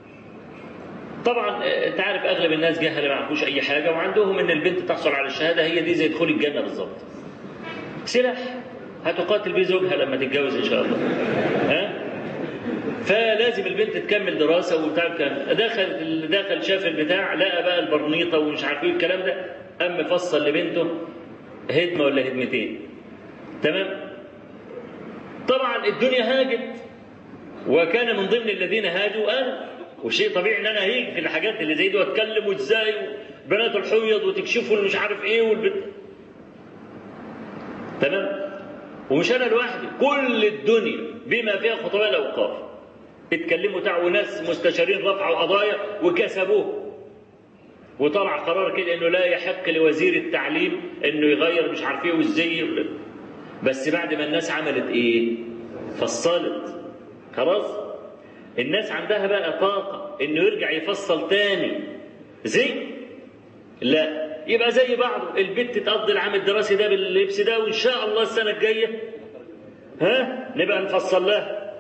طبعا انت عارف اغلب الناس جهله ما يعرفوش اي حاجه وعندهم ان البنت تحصل على الشهاده هي دي زي دخول الجنه بالظبط. سلاح هتقاتل بيه زوجها لما تتجوز ان شاء الله. ها؟ فلازم البنت تكمل دراسه وبتاع الكلام دخل دخل شاف البتاع لقى بقى البرنيطه ومش عارف ايه الكلام ده قام مفصل لبنته هدمه ولا هدمتين. تمام؟ طبعا الدنيا هاجت وكان من ضمن الذين هاجوا انا وشيء طبيعي ان انا هيجي في الحاجات اللي زي دي واتكلم وازاي بنات الحيض وتكشفوا مش عارف ايه والبت تمام ومش انا لوحدي كل الدنيا بما فيها خطباء الاوقاف اتكلموا تعوا ناس مستشارين رفعوا قضايا وكسبوه وطلع قرار كده انه لا يحق لوزير التعليم انه يغير مش عارف ايه والزي بس بعد ما الناس عملت ايه فصلت خلاص الناس عندها بقى طاقة إنه يرجع يفصل تاني زي لا يبقى زي بعضه البنت تقضي العام الدراسي ده باللبس ده وإن شاء الله السنة الجاية ها نبقى نفصل لها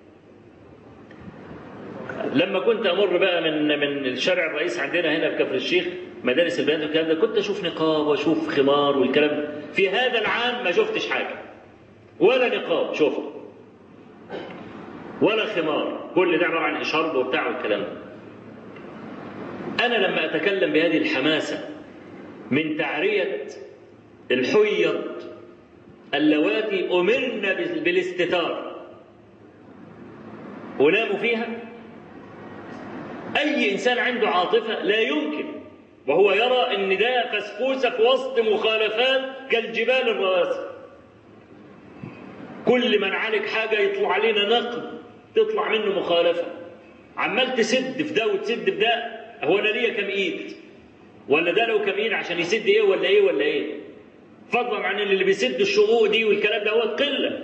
لما كنت امر بقى من من الشارع الرئيس عندنا هنا في كفر الشيخ مدارس البنات والكلام ده كنت اشوف نقاب واشوف خمار والكلام ده في هذا العام ما شفتش حاجه ولا نقاب شفته ولا خمار كل ده عباره عن اشارب وبتاع والكلام ده انا لما اتكلم بهذه الحماسه من تعريه الحيض اللواتي امرن بالاستتار ولام فيها اي انسان عنده عاطفه لا يمكن وهو يرى ان ده فسفوسه في وسط مخالفات كالجبال الرواسي كل ما نعالج حاجه يطلع علينا نقد تطلع منه مخالفه عمال تسد في ده وتسد في ده هو انا ليا كام ايد ولا ده لو كام ايد عشان يسد ايه ولا ايه ولا ايه فضلا عن اللي بيسد الشقوق دي والكلام ده هو قله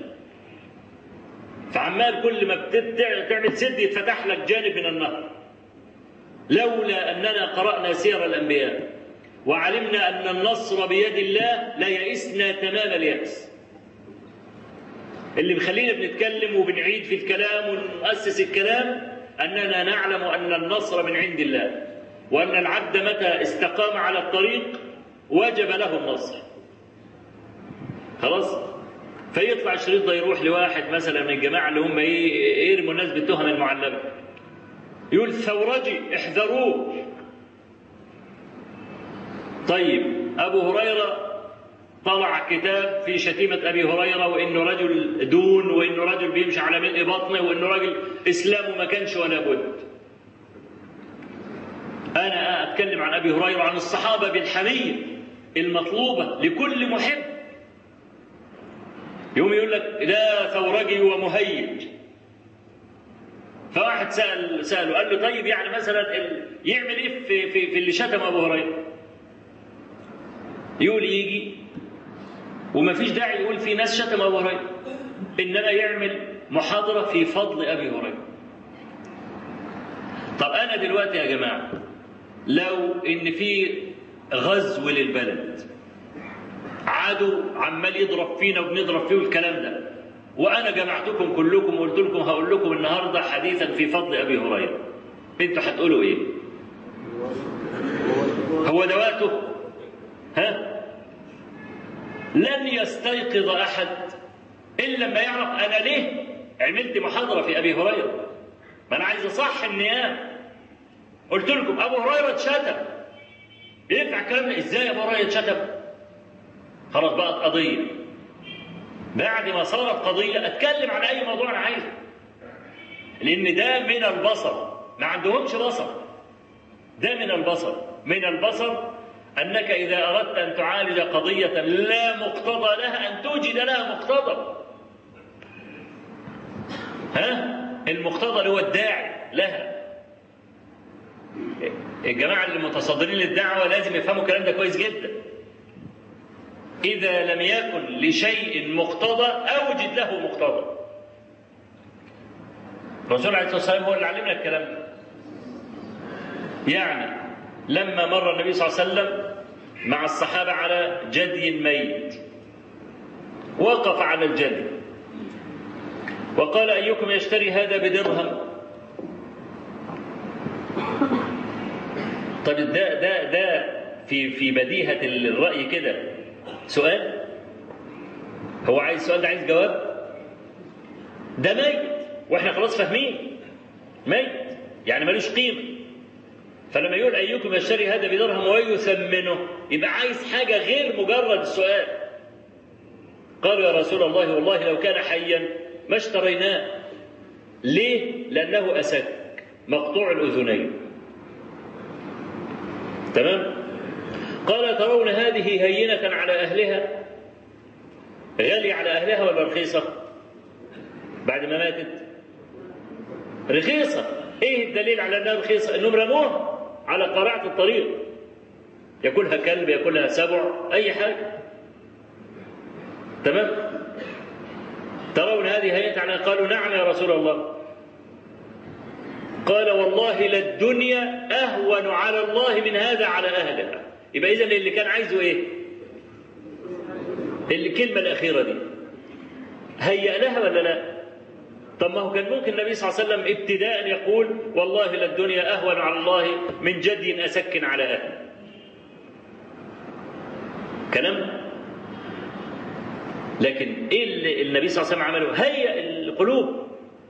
فعمال كل ما تعمل سد يتفتح لك جانب من النهر لولا اننا قرانا سير الانبياء وعلمنا ان النصر بيد الله ليئسنا تمام الياس اللي بيخلينا بنتكلم وبنعيد في الكلام ونؤسس الكلام اننا نعلم ان النصر من عند الله وان العبد متى استقام على الطريق وجب له النصر خلاص فيطلع الشريط ده يروح لواحد مثلا من الجماعه اللي هم ايه يرموا الناس بالتهم المعلمه يقول ثورجي احذروه طيب ابو هريره طلع كتاب في شتيمة أبي هريرة وإنه رجل دون وإنه رجل بيمشي على ملء بطنه وإنه رجل إسلامه ما كانش ولا بد أنا أتكلم عن أبي هريرة عن الصحابة بالحمية المطلوبة لكل محب يوم يقول لك لا ثورجي ومهيج فواحد سأل سأله قال له طيب يعني مثلا يعمل ايه في, في, في اللي شتم ابو هريره؟ يقول يجي وما فيش داعي يقول في ناس شتم ابو هريره انما يعمل محاضره في فضل ابي هريره طب انا دلوقتي يا جماعه لو ان في غزو للبلد عدو عمال يضرب فينا وبنضرب فيه والكلام ده وانا جمعتكم كلكم وقلت لكم هقول لكم النهارده حديثا في فضل ابي هريره انتوا هتقولوا ايه هو ده وقته ها لن يستيقظ احد الا لما يعرف انا ليه عملت محاضره في ابي هريره ما انا عايز اصح النيام قلت لكم ابو هريره اتشتم ينفع الكلام ده ازاي ابو هريره اتشتم خلاص بقت قضيه بعد ما صارت قضيه اتكلم عن اي موضوع انا عايزه لان ده من البصر ما عندهمش بصر ده من البصر من البصر انك اذا اردت ان تعالج قضيه لا مقتضى لها ان توجد لها مقتضى ها المقتضى اللي هو الداعي لها الجماعه اللي متصدرين للدعوه لازم يفهموا الكلام ده كويس جدا إذا لم يكن لشيء مقتضى أوجد له مقتضى الرسول عليه الصلاة والسلام هو اللي علمنا الكلام ده يعني لما مر النبي صلى الله عليه وسلم مع الصحابة على جدي ميت وقف على الجدي وقال أيكم يشتري هذا بدرهم طب ده ده ده في في بديهة الرأي كده سؤال هو عايز سؤال ده عايز جواب ده ميت واحنا خلاص فاهمين ميت يعني ملوش قيمة فلما يقول أيكم يشتري هذا بدرهم ويثمنه يبقى عايز حاجة غير مجرد السؤال قالوا يا رسول الله والله لو كان حيا ما اشتريناه ليه؟ لأنه أسد مقطوع الأذنين تمام؟ قال ترون هذه هينة على أهلها غالية على أهلها ولا رخيصة؟ بعد ما ماتت رخيصة إيه الدليل على أنها رخيصة؟ إنهم رموها على قارعة الطريق ياكلها كلب ياكلها سبع أي حاجة تمام ترون هذه هيئة على قالوا نعم يا رسول الله قال والله للدنيا أهون على الله من هذا على أهلها يبقى إذا اللي كان عايزه إيه الكلمة الأخيرة دي هيأ لها ولا لا طب ما هو كان ممكن النبي صلى الله عليه وسلم ابتداء يقول والله للدنيا أهون على الله من جدي أسكن على أهله كلام لكن ايه اللي النبي صلى الله عليه وسلم عمله؟ هيئ القلوب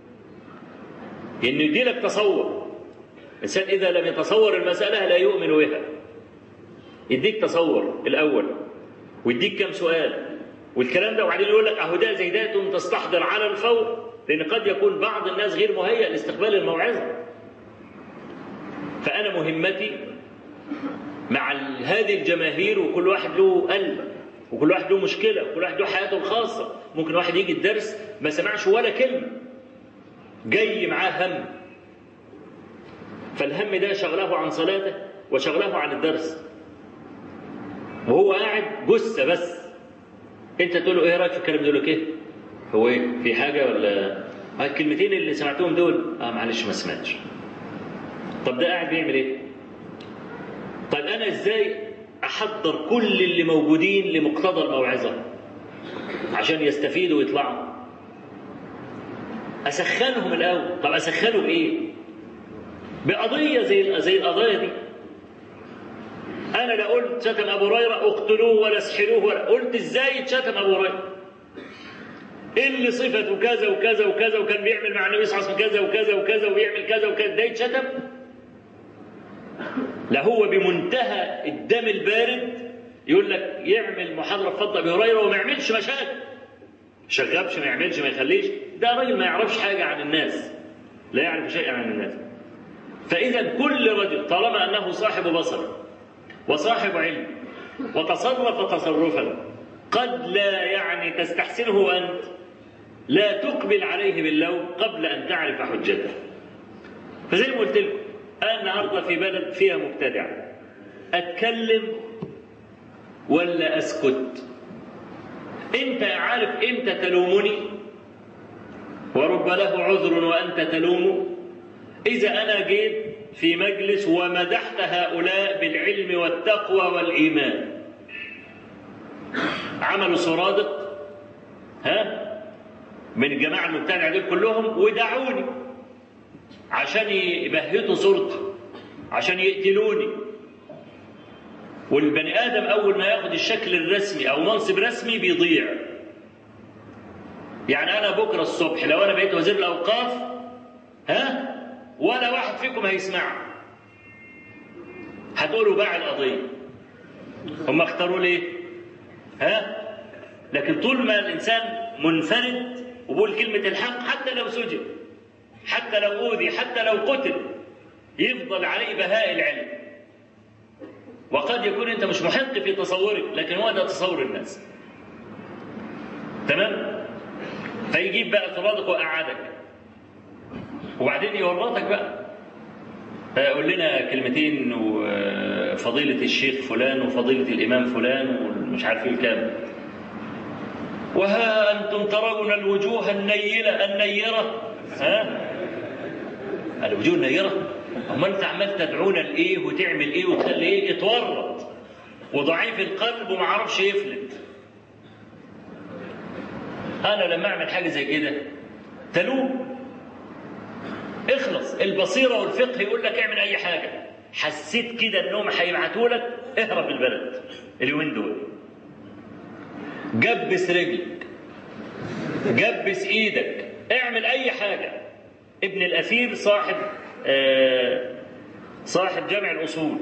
انه يدي لك تصور الانسان اذا لم يتصور المساله لا يؤمن بها يديك تصور الاول ويديك كم سؤال والكلام ده وبعدين يقول لك اهو ده زي ده تقوم تستحضر على الفور لان قد يكون بعض الناس غير مهيئ لاستقبال الموعظه فانا مهمتي مع هذه الجماهير وكل واحد له قلب وكل واحد له مشكلة وكل واحد له حياته الخاصة ممكن واحد يجي الدرس ما سمعش ولا كلمة جاي معاه هم فالهم ده شغله عن صلاته وشغله عن الدرس وهو قاعد جثة بس انت تقول له ايه رايك في الكلام ده ايه هو ايه في حاجة ولا الكلمتين اللي سمعتهم دول اه معلش ما سمعتش طب ده قاعد بيعمل ايه طيب انا ازاي احضر كل اللي موجودين لمقتضى الموعظه عشان يستفيدوا ويطلعوا اسخنهم الاول طب اسخنه بايه بقضيه زي زي القضايا دي انا لا قلت شتم ابو هريره اقتلوه ولا اسحروه ولا قلت ازاي اتشتم ابو هريره اللي صفته كذا وكذا وكذا وكان بيعمل مع النبي صلى الله عليه وسلم كذا وكذا وكذا وبيعمل كذا وكذا ده يتشتم لا هو بمنتهى الدم البارد يقول لك يعمل محاضرة في فضل أبي هريرة وما يعملش مشاكل شغبش ما يعملش ما يخليش ده راجل ما يعرفش حاجة عن الناس لا يعرف شيئا عن الناس فإذا كل رجل طالما أنه صاحب بصر وصاحب علم وتصرف تصرفا قد لا يعني تستحسنه أنت لا تقبل عليه باللوم قبل أن تعرف حجته فزي ما قلت لكم أنا النهارده في بلد فيها مبتدع أتكلم ولا أسكت أنت عارف إمتى تلومني ورب له عذر وأنت تلوم إذا أنا جيت في مجلس ومدحت هؤلاء بالعلم والتقوى والإيمان عملوا سرادق ها من الجماعة المبتدعة دول كلهم ودعوني عشان يبهتوا صورتي عشان يقتلوني والبني ادم اول ما ياخد الشكل الرسمي او منصب رسمي بيضيع يعني انا بكره الصبح لو انا بقيت وزير الاوقاف ها ولا واحد فيكم هيسمع هتقولوا باع القضيه هم اختاروا ليه ها لكن طول ما الانسان منفرد وبقول كلمه الحق حتى لو سجن حتى لو أوذي حتى لو قتل يفضل عليه بهاء العلم وقد يكون أنت مش محق في تصورك لكن هو ده تصور الناس تمام فيجيب بقى ترادق وقعدك وبعدين يورطك بقى قول لنا كلمتين وفضيلة الشيخ فلان وفضيلة الإمام فلان ومش عارف ايه الكلام وها أنتم ترون الوجوه النيلة النيرة ها الوجوه النيرة أما أنت عمال تدعونا لإيه وتعمل إيه وتخلي إيه اتورط وضعيف القلب وما عرفش يفلت أنا لما أعمل حاجة زي كده تلوم اخلص البصيرة والفقه يقول لك اعمل أي حاجة حسيت كده إنهم هيبعتوا لك اهرب من البلد اليومين دول جبس رجلك جبس ايدك اعمل اي حاجه ابن الاثير صاحب آه صاحب جامع الاصول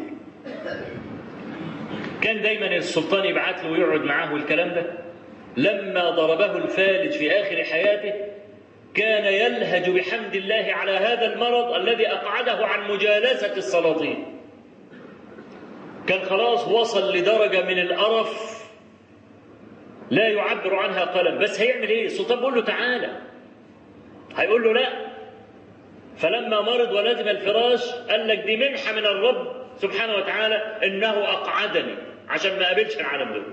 كان دايما السلطان يبعت له ويقعد معاه والكلام ده لما ضربه الفالج في اخر حياته كان يلهج بحمد الله على هذا المرض الذي اقعده عن مجالسه السلاطين كان خلاص وصل لدرجه من القرف لا يعبر عنها قلم بس هيعمل ايه السلطان بيقول له تعالى هيقول له لا فلما مرض ولزم الفراش قال لك دي منحة من الرب سبحانه وتعالى انه اقعدني عشان ما قابلش العالم دول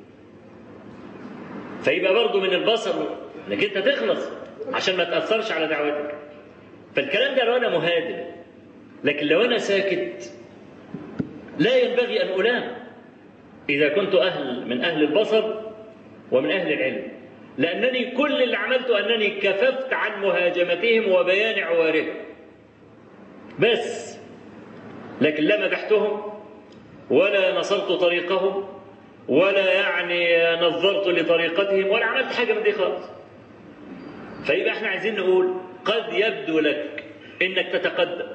فيبقى برضه من البصر انك انت تخلص عشان ما تاثرش على دعوتك فالكلام ده لو انا مهادم لكن لو انا ساكت لا ينبغي ان الام اذا كنت اهل من اهل البصر ومن أهل العلم لأنني كل اللي عملته أنني كففت عن مهاجمتهم وبيان عوارهم بس لكن لا مدحتهم ولا نصرت طريقهم ولا يعني نظرت لطريقتهم ولا عملت حاجة من دي خالص فيبقى احنا عايزين نقول قد يبدو لك انك تتقدم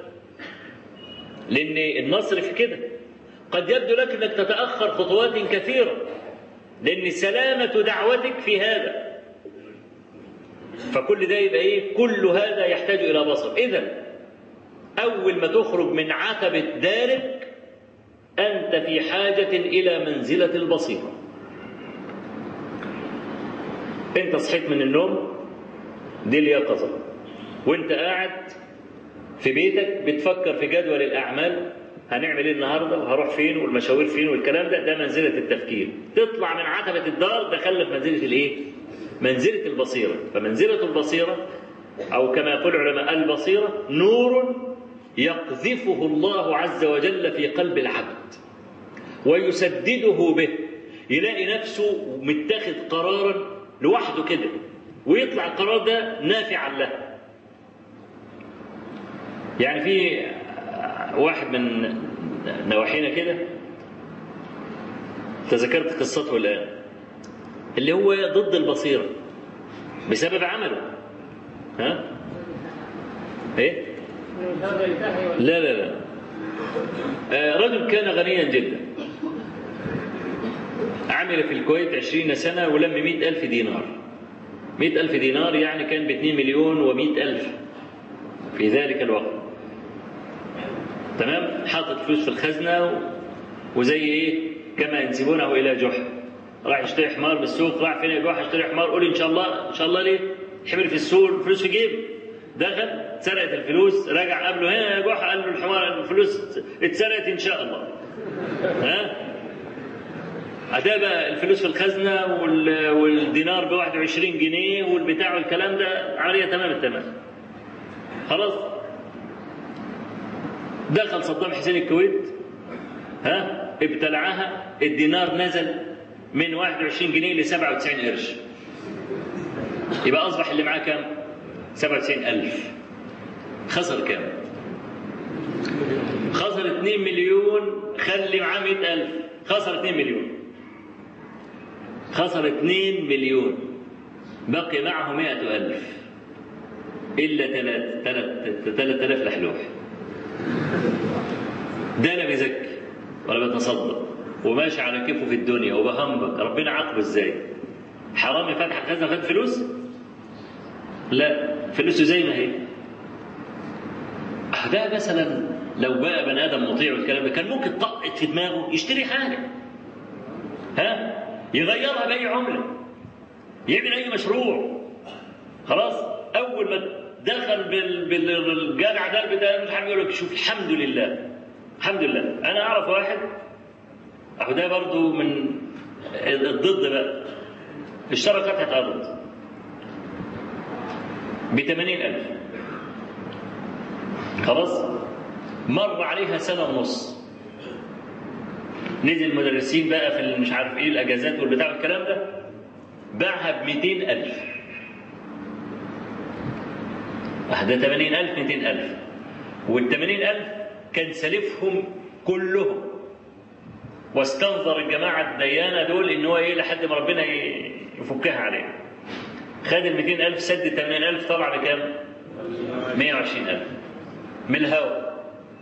لان النصر في كده قد يبدو لك انك تتاخر خطوات كثيره لأن سلامة دعوتك في هذا فكل ده يبقى إيه؟ كل هذا يحتاج إلى بصر إذا أول ما تخرج من عتبة دارك أنت في حاجة إلى منزلة البصيرة أنت صحيت من النوم دي اليقظة وأنت قاعد في بيتك بتفكر في جدول الأعمال هنعمل ايه النهارده وهروح فين والمشاوير فين والكلام ده ده منزله التفكير تطلع من عتبه الدار دخلنا في منزله الايه منزله البصيره فمنزله البصيره او كما يقول العلماء البصيره نور يقذفه الله عز وجل في قلب العبد ويسدده به يلاقي نفسه متخذ قرارا لوحده كده ويطلع القرار ده نافعا له يعني في واحد من نواحينا كده تذكرت قصته الآن اللي هو ضد البصيرة بسبب عمله ها ايه لا لا لا آه رجل كان غنيا جدا عمل في الكويت عشرين سنة ولم مئة ألف دينار مئة ألف دينار يعني كان باثنين مليون ومئة ألف في ذلك الوقت تمام حاطط فلوس في الخزنة و... وزي ايه كما ينسبونه الى جحا راح يشتري حمار من السوق راح فين يا جحا اشتري حمار قول ان شاء الله ان شاء الله ليه حمل في السوق الفلوس في جيبه دخل سرقت الفلوس رجع قبله هنا يا جحا قال له الحمار الفلوس اتسرقت ان شاء الله ها أتابع الفلوس في الخزنة وال... والدينار ب 21 جنيه والبتاع والكلام ده عملية تمام التمام خلاص دخل صدام حسين الكويت ها ابتلعها الدينار نزل من 21 جنيه ل 97 قرش يبقى اصبح اللي معاه كام 97 ألف خسر كام خسر 2 مليون خلي معاه 100 ألف خسر 2 مليون خسر 2 مليون بقي معه 100 ألف إلا 3000 لحلوح ده لا بيزكي ولا بيتصدق وماشي على كيفه في الدنيا وبهمك ربنا عاقبه ازاي؟ حرامي فتح خزنه خد فلوس؟ لا فلوسه زي ما هي ده مثلا لو بقى بني ادم مطيع والكلام ده كان ممكن طقت في دماغه يشتري حاجه ها يغيرها باي عمله يعمل اي مشروع خلاص اول ما دخل بال- بال- بالجدع ده بتاع مش عارف يقول لك شوف الحمد لله الحمد لله انا اعرف واحد اهو ده برضه من الضد بقى اشترى قطعه ارض ب 80000 خلاص مر عليها سنه ونص نزل المدرسين بقى في اللي مش عارف ايه الاجازات والبتاع والكلام ده باعها ب 200000 آه، ده 80000 200000 وال 80000 كان سالفهم كلهم واستنظر الجماعه الديانه دول ان هو ايه لحد ما ربنا ي- يفكها عليه خد ال 200000 سد ال 80000 طلع بكام؟ 120000 من الهوا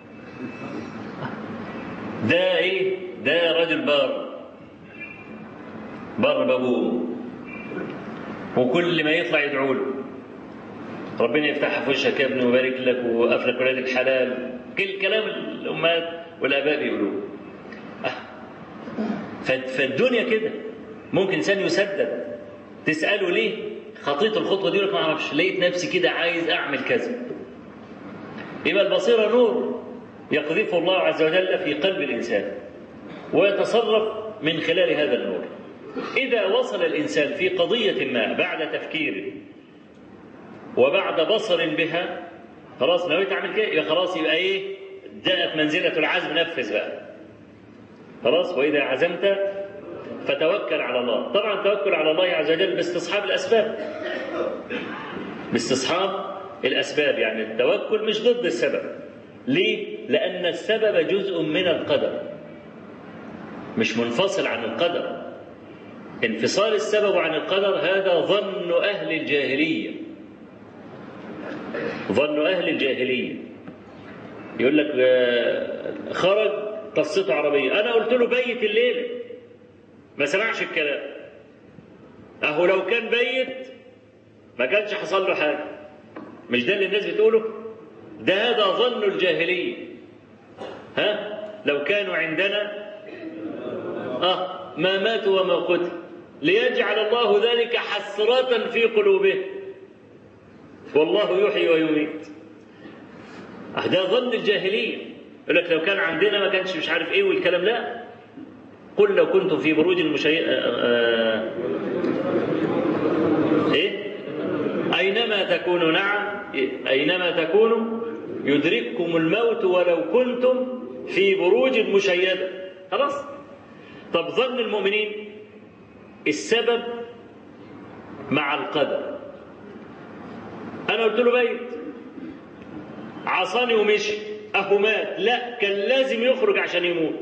ده ايه؟ ده راجل بار بار بابوه وكل ما يطلع يدعوا له ربنا يفتحها في وشك يا ابني ويبارك لك ويوقف لك ولاد الحلال كل كلام الامهات والاباء بيقولوه آه. ف- فالدنيا كده ممكن انسان يسدد تساله ليه خطيت الخطوه دي يقول لك ما اعرفش لقيت نفسي كده عايز اعمل كذا يبقى البصيره نور يقذفه الله عز وجل في قلب الانسان ويتصرف من خلال هذا النور اذا وصل الانسان في قضيه ما بعد تفكير وبعد بصر بها خلاص نويت اعمل كده يبقى خلاص يبقى ايه جاءت منزله العزم نفذ بقى خلاص واذا عزمت فتوكل على الله طبعا التوكل على الله عز وجل باستصحاب الاسباب باستصحاب الاسباب يعني التوكل مش ضد السبب ليه لان السبب جزء من القدر مش منفصل عن القدر انفصال السبب عن القدر هذا ظن اهل الجاهليه ظن اهل الجاهليه يقول لك آه، خرج قصته عربيه انا قلت له بيت الليله ما سمعش الكلام اهو لو كان بيت ما كانش حصل له حاجه مش ده اللي الناس بتقوله ده هذا ظن الجاهليه ها لو كانوا عندنا اه ما ماتوا وما قتلوا ليجعل الله ذلك حسرة في قلوبهم والله يحيي ويميت آه ده ظن الجاهلية يقول لك لو كان عندنا ما كانش مش عارف ايه والكلام لا قل لو كنتم في بروج المشي... آه آه ايه اينما تكونوا نعم اينما تكونوا يدرككم الموت ولو كنتم في بروج مشيده خلاص طب ظن المؤمنين السبب مع القدر انا قلت له بيت عصاني ومشي اهو مات لا كان لازم يخرج عشان يموت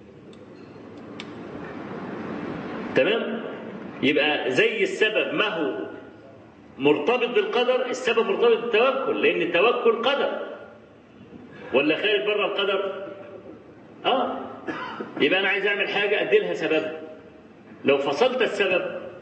تمام يبقى زي السبب ما هو مرتبط بالقدر السبب مرتبط بالتوكل لان التوكل قدر ولا خارج بره القدر اه يبقى انا عايز اعمل حاجه ادي لها سببها لو فصلت السبب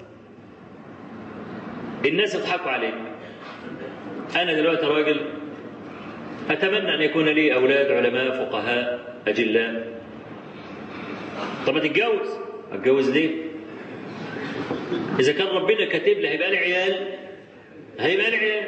الناس يضحكوا عليك انا دلوقتي راجل اتمنى ان يكون لي اولاد علماء فقهاء اجلاء طب ما تتجوز اتجوز ليه اذا كان ربنا كاتب لي هيبقى لي عيال هيبقى لي عيال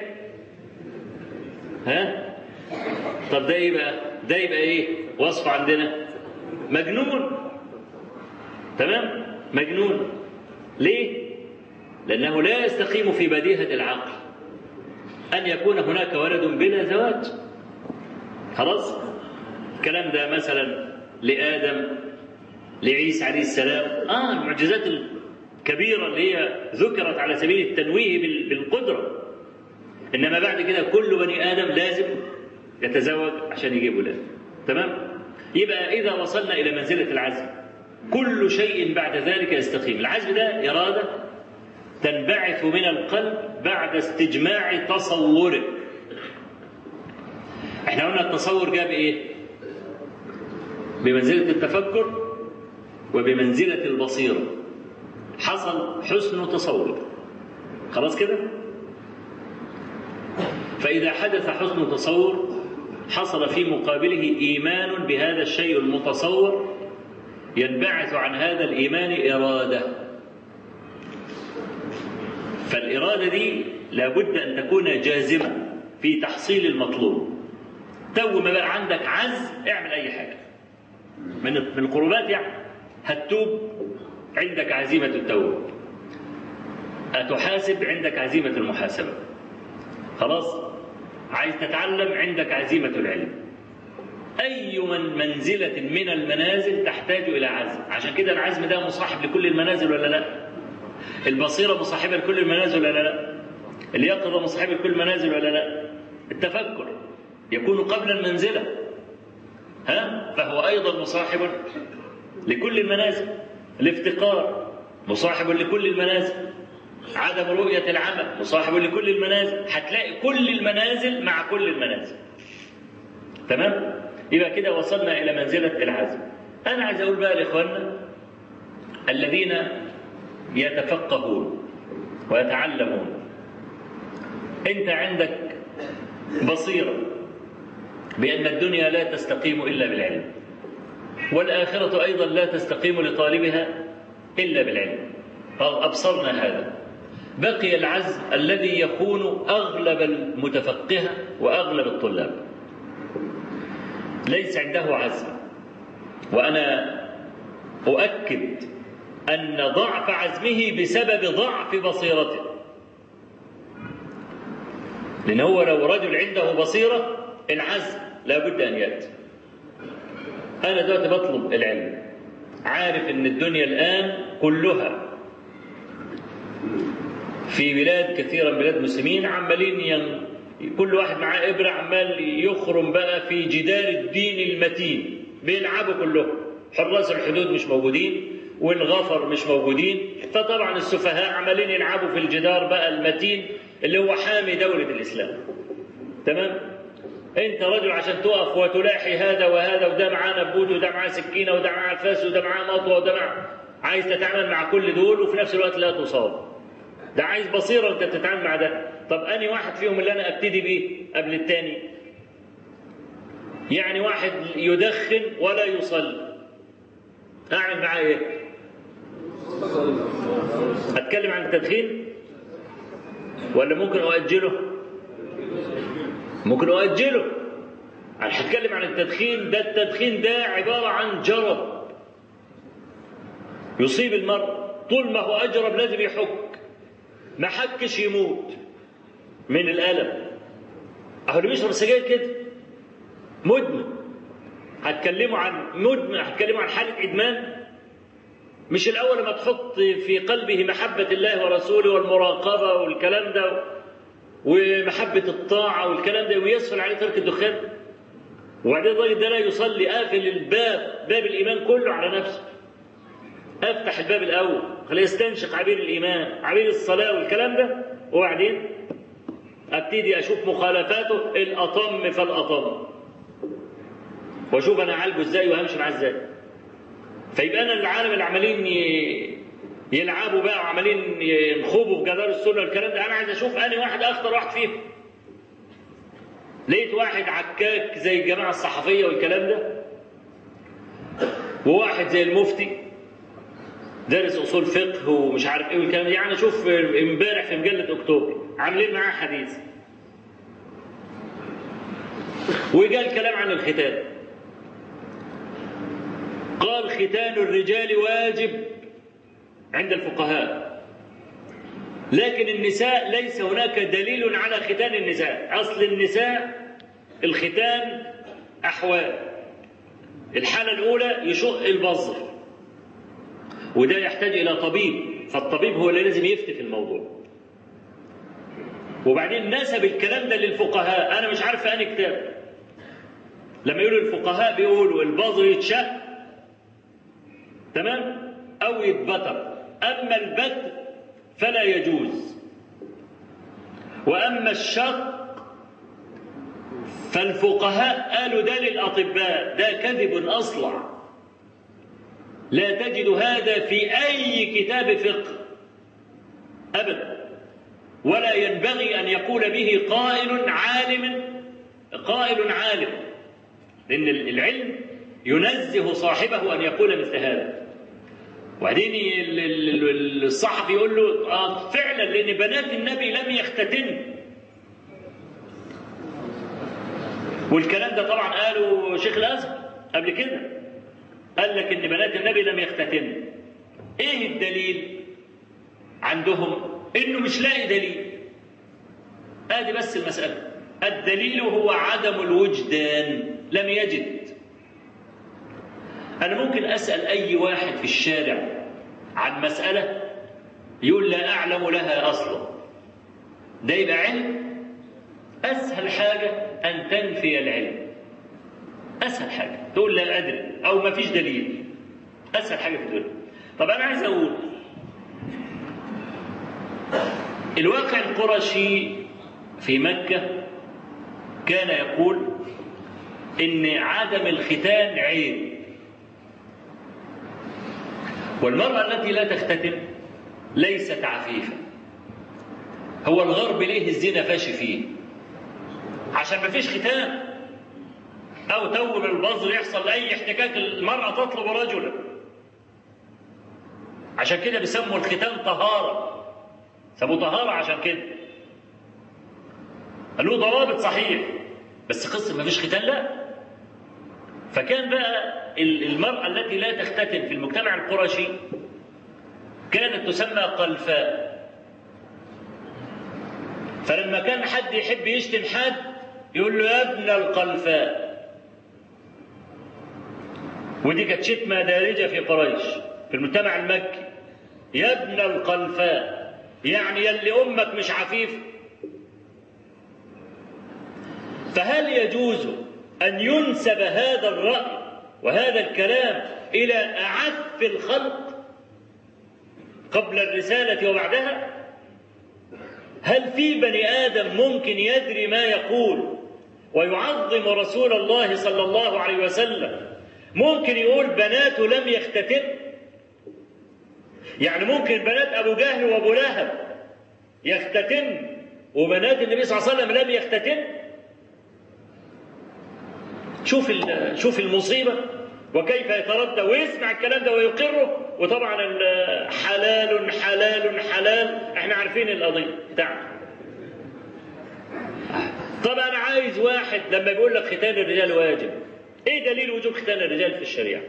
ها طب ده ايه بقى ده يبقى ايه وصف عندنا مجنون تمام مجنون ليه لانه لا يستقيم في بديهه العقل ان يكون هناك ولد بلا زواج خلاص الكلام ده مثلا لادم لعيسى عليه السلام اه المعجزات الكبيره اللي هي ذكرت على سبيل التنويه بال- بالقدره انما بعد كده كل بني ادم لازم يتزوج عشان يجيب ولاد تمام يبقى اذا وصلنا الى منزله العزم كل شيء بعد ذلك يستقيم العزم ده اراده تنبعث من القلب بعد استجماع تصوره احنا قلنا التصور جاب ايه بمنزله التفكر وبمنزله البصيره حصل حسن تصور خلاص كده فإذا حدث حسن تصور حصل في مقابله إيمان بهذا الشيء المتصور ينبعث عن هذا الإيمان إرادة فالإرادة دي لابد أن تكون جازمة في تحصيل المطلوب تو ما بقى عندك عز اعمل اي حاجه من من القربات يعني هتتوب عندك عزيمه التوبه هتحاسب عندك عزيمه المحاسبه خلاص عايز تتعلم عندك عزيمه العلم اي من منزله من المنازل تحتاج الى عزم عشان كده العزم ده مصاحب لكل المنازل ولا لا البصيره مصاحبه لكل المنازل ولا لا اليقظه مصاحبه لكل المنازل ولا لا التفكر يكون قبل المنزلة ها فهو أيضا مصاحب لكل المنازل الافتقار مصاحب لكل المنازل عدم رؤية العمل مصاحب لكل المنازل هتلاقي كل المنازل مع كل المنازل تمام يبقى كده وصلنا إلى منزلة العزم أنا عايز أقول بقى لإخواننا الذين يتفقهون ويتعلمون أنت عندك بصيرة بأن الدنيا لا تستقيم إلا بالعلم والآخرة أيضا لا تستقيم لطالبها إلا بالعلم أبصرنا هذا بقي العزم الذي يكون أغلب المتفقهة وأغلب الطلاب ليس عنده عزم وأنا أؤكد أن ضعف عزمه بسبب ضعف بصيرته لأن هو لو رجل عنده بصيرة العزم لابد أن يأتي أنا دلوقتي بطلب العلم عارف أن الدنيا الآن كلها في بلاد كثيرة من بلاد المسلمين عمالين ين... كل واحد معاه إبرة عمال يخرم بقى في جدار الدين المتين بيلعبوا كلهم حراس الحدود مش موجودين والغفر مش موجودين فطبعا السفهاء عمالين يلعبوا في الجدار بقى المتين اللي هو حامي دولة الإسلام تمام انت رجل عشان تقف وتلاحي هذا وهذا وده معاه نبوت وده معاه سكينه وده معاه فاس وده معاه مطوه وده معاه عايز تتعامل مع كل دول وفي نفس الوقت لا تصاب ده عايز بصيره وانت بتتعامل مع ده طب اني واحد فيهم اللي انا ابتدي بيه قبل الثاني يعني واحد يدخن ولا يصلي اعمل معاه ايه اتكلم عن التدخين ولا ممكن اؤجله ممكن أؤجله أنا هتكلم عن التدخين ده التدخين ده عبارة عن جرب يصيب المرء طول ما هو أجرب لازم يحك ما حكش يموت من الألم أهو اللي بيشرب سجاير كده مدمن هتكلموا عن مدمن هتكلموا عن حالة إدمان مش الأول لما تحط في قلبه محبة الله ورسوله والمراقبة والكلام ده ومحبة الطاعة والكلام ده ويسهل عليه ترك الدخان وبعدين الراجل ده لا يصلي قافل الباب باب الإيمان كله على نفسه أفتح الباب الأول خليه يستنشق عبير الإيمان عبير الصلاة والكلام ده وبعدين أبتدي أشوف مخالفاته الأطم فالأطم وأشوف أنا أعالجه إزاي وهمشي معاه إزاي فيبقى أنا العالم اللي عمالين يلعبوا بقى وعمالين ينخبوا في جدار السنه والكلام ده انا عايز اشوف انهي واحد اخطر واحد فيهم لقيت واحد عكاك زي الجماعه الصحفيه والكلام ده وواحد زي المفتي دارس اصول فقه ومش عارف ايه والكلام ده يعني اشوف امبارح في مجله اكتوبر عاملين معاه حديث وجاء الكلام عن الختان قال ختان الرجال واجب عند الفقهاء لكن النساء ليس هناك دليل على ختان النساء اصل النساء الختان احوال الحاله الاولى يشق البظر وده يحتاج الى طبيب فالطبيب هو اللي لازم يفتي في الموضوع وبعدين نسب الكلام ده للفقهاء انا مش عارف في انهي كتاب لما يقولوا الفقهاء بيقولوا البظر يتشق تمام او يتبتر أما البتر فلا يجوز وأما الشق فالفقهاء قالوا ده للأطباء ده كذب أصلع لا تجد هذا في أي كتاب فقه أبدا ولا ينبغي أن يقول به قائل عالم قائل عالم لأن العلم ينزه صاحبه أن يقول مثل هذا وبعدين الصحفي يقول له آه فعلا لان بنات النبي لم يختتن والكلام ده طبعا قاله شيخ الازهر قبل كده قال لك ان بنات النبي لم يختتن ايه الدليل عندهم انه مش لاقي دليل ادي بس المساله الدليل هو عدم الوجدان لم يجد انا ممكن اسال اي واحد في الشارع عن مساله يقول لا اعلم لها اصلا ده يبقى علم اسهل حاجه ان تنفي العلم اسهل حاجه تقول لا ادري او ما فيش دليل اسهل حاجه في الدنيا طب انا عايز اقول الواقع القرشي في مكه كان يقول ان عدم الختان عيب والمراه التي لا تختتن ليست عفيفه هو الغرب ليه الزنا فاشي فيه عشان ما فيش ختان او تو البذر يحصل اي احتكاك المراه تطلب رجلا عشان كده بيسموا الختان طهاره سموه طهاره عشان كده له ضوابط صحيح بس قصه ما فيش ختان لا فكان بقى المراه التي لا تختتن في المجتمع القرشي كانت تسمى قلفاء فلما كان حد يحب يشتم حد يقول له يا ابن القلفاء ودي كانت شتمة دارجة في قريش في المجتمع المكي يا ابن القلفاء يعني يلي أمك مش عفيف فهل يجوز أن ينسب هذا الرأي وهذا الكلام إلى أعف الخلق قبل الرسالة وبعدها هل في بني آدم ممكن يدري ما يقول ويعظم رسول الله صلى الله عليه وسلم ممكن يقول بناته لم يختتن يعني ممكن بنات أبو جهل وأبو لهب يختتن وبنات النبي صلى الله عليه وسلم لم يختتن شوف شوف المصيبه وكيف يتردى ويسمع الكلام ده ويقره وطبعا حلال حلال حلال احنا عارفين القضيه بتاعته طب انا عايز واحد لما بيقول لك ختان الرجال واجب ايه دليل وجوب ختان الرجال في الشريعه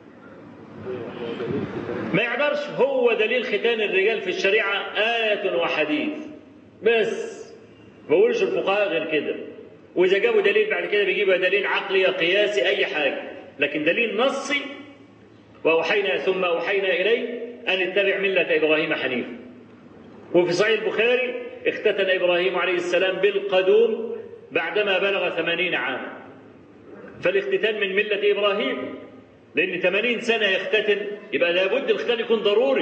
ما يعبرش هو دليل ختان الرجال في الشريعه آية وحديث بس ما بقولش الفقهاء غير كده واذا جابوا دليل بعد كده بيجيبوا دليل عقلي قياسي اي حاجه لكن دليل نصي واوحينا ثم اوحينا اليه ان اتبع مله ابراهيم حنيفا وفي صحيح البخاري اختتن ابراهيم عليه السلام بالقدوم بعدما بلغ ثمانين عاما فالاختتان من مله ابراهيم لان ثمانين سنه يختتن يبقى لابد الختان يكون ضروري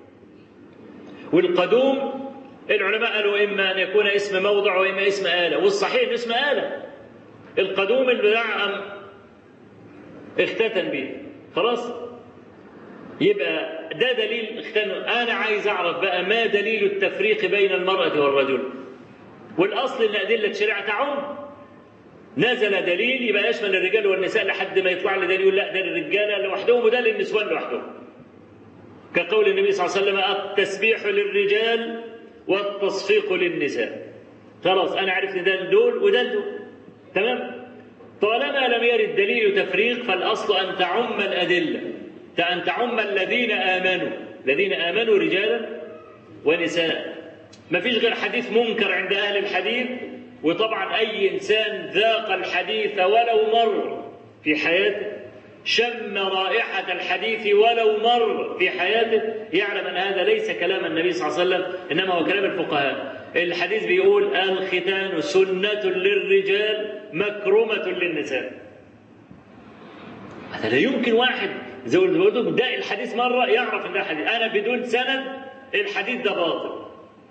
والقدوم العلماء قالوا إما أن يكون اسم موضع وإما اسم آلة والصحيح إن اسم آلة القدوم البدع اختتن به خلاص يبقى ده دليل اختن أنا عايز أعرف بقى ما دليل التفريق بين المرأة والرجل والأصل أن أدلة الشريعة تعم نزل دليل يبقى يشمل الرجال والنساء لحد ما يطلع لي دليل لا ده للرجاله لوحدهم وده للنسوان لوحدهم كقول النبي صلى الله عليه وسلم التسبيح للرجال والتصفيق للنساء خلاص انا عرفت ده دول وده دول تمام طالما لم يرد دليل تفريق فالاصل ان تعم الادله ان تعم الذين امنوا الذين امنوا رجالا ونساء ما فيش غير حديث منكر عند اهل الحديث وطبعا اي انسان ذاق الحديث ولو مر في حياته شم رائحة الحديث ولو مر في حياته يعلم أن هذا ليس كلام النبي صلى الله عليه وسلم إنما هو كلام الفقهاء الحديث بيقول الختان سنة للرجال مكرمة للنساء هذا لا يمكن واحد زي ما ده الحديث مرة يعرف أن ده حديث أنا بدون سند الحديث ده باطل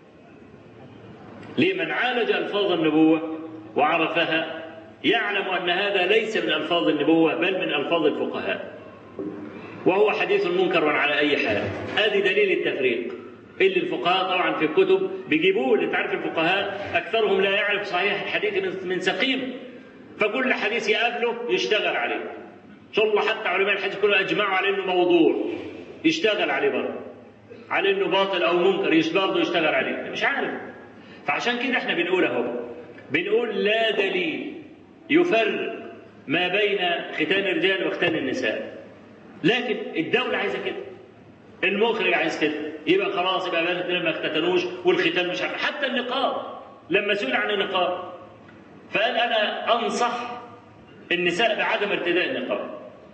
لمن عالج ألفاظ النبوة وعرفها يعلم أن هذا ليس من ألفاظ النبوة بل من ألفاظ الفقهاء وهو حديث منكر على أي حال هذه دليل التفريق اللي الفقهاء طبعا في الكتب بيجيبوه اللي تعرف الفقهاء أكثرهم لا يعرف صحيح الحديث من سقيم فكل حديث يقابله يشتغل عليه إن شاء الله حتى علماء الحديث كلهم أجمعوا على إنه موضوع يشتغل عليه برضه على إنه باطل أو منكر برضه يشتغل عليه مش عارف فعشان كده احنا بنقول اهو بنقول لا دليل يفرق ما بين ختان الرجال وختان النساء لكن الدولة عايزة كده المخرج عايز كده يبقى خلاص يبقى بنات ما اختتنوش والختان مش عارف حتى النقاب لما سئل عن النقاب فقال انا انصح النساء بعدم ارتداء النقاب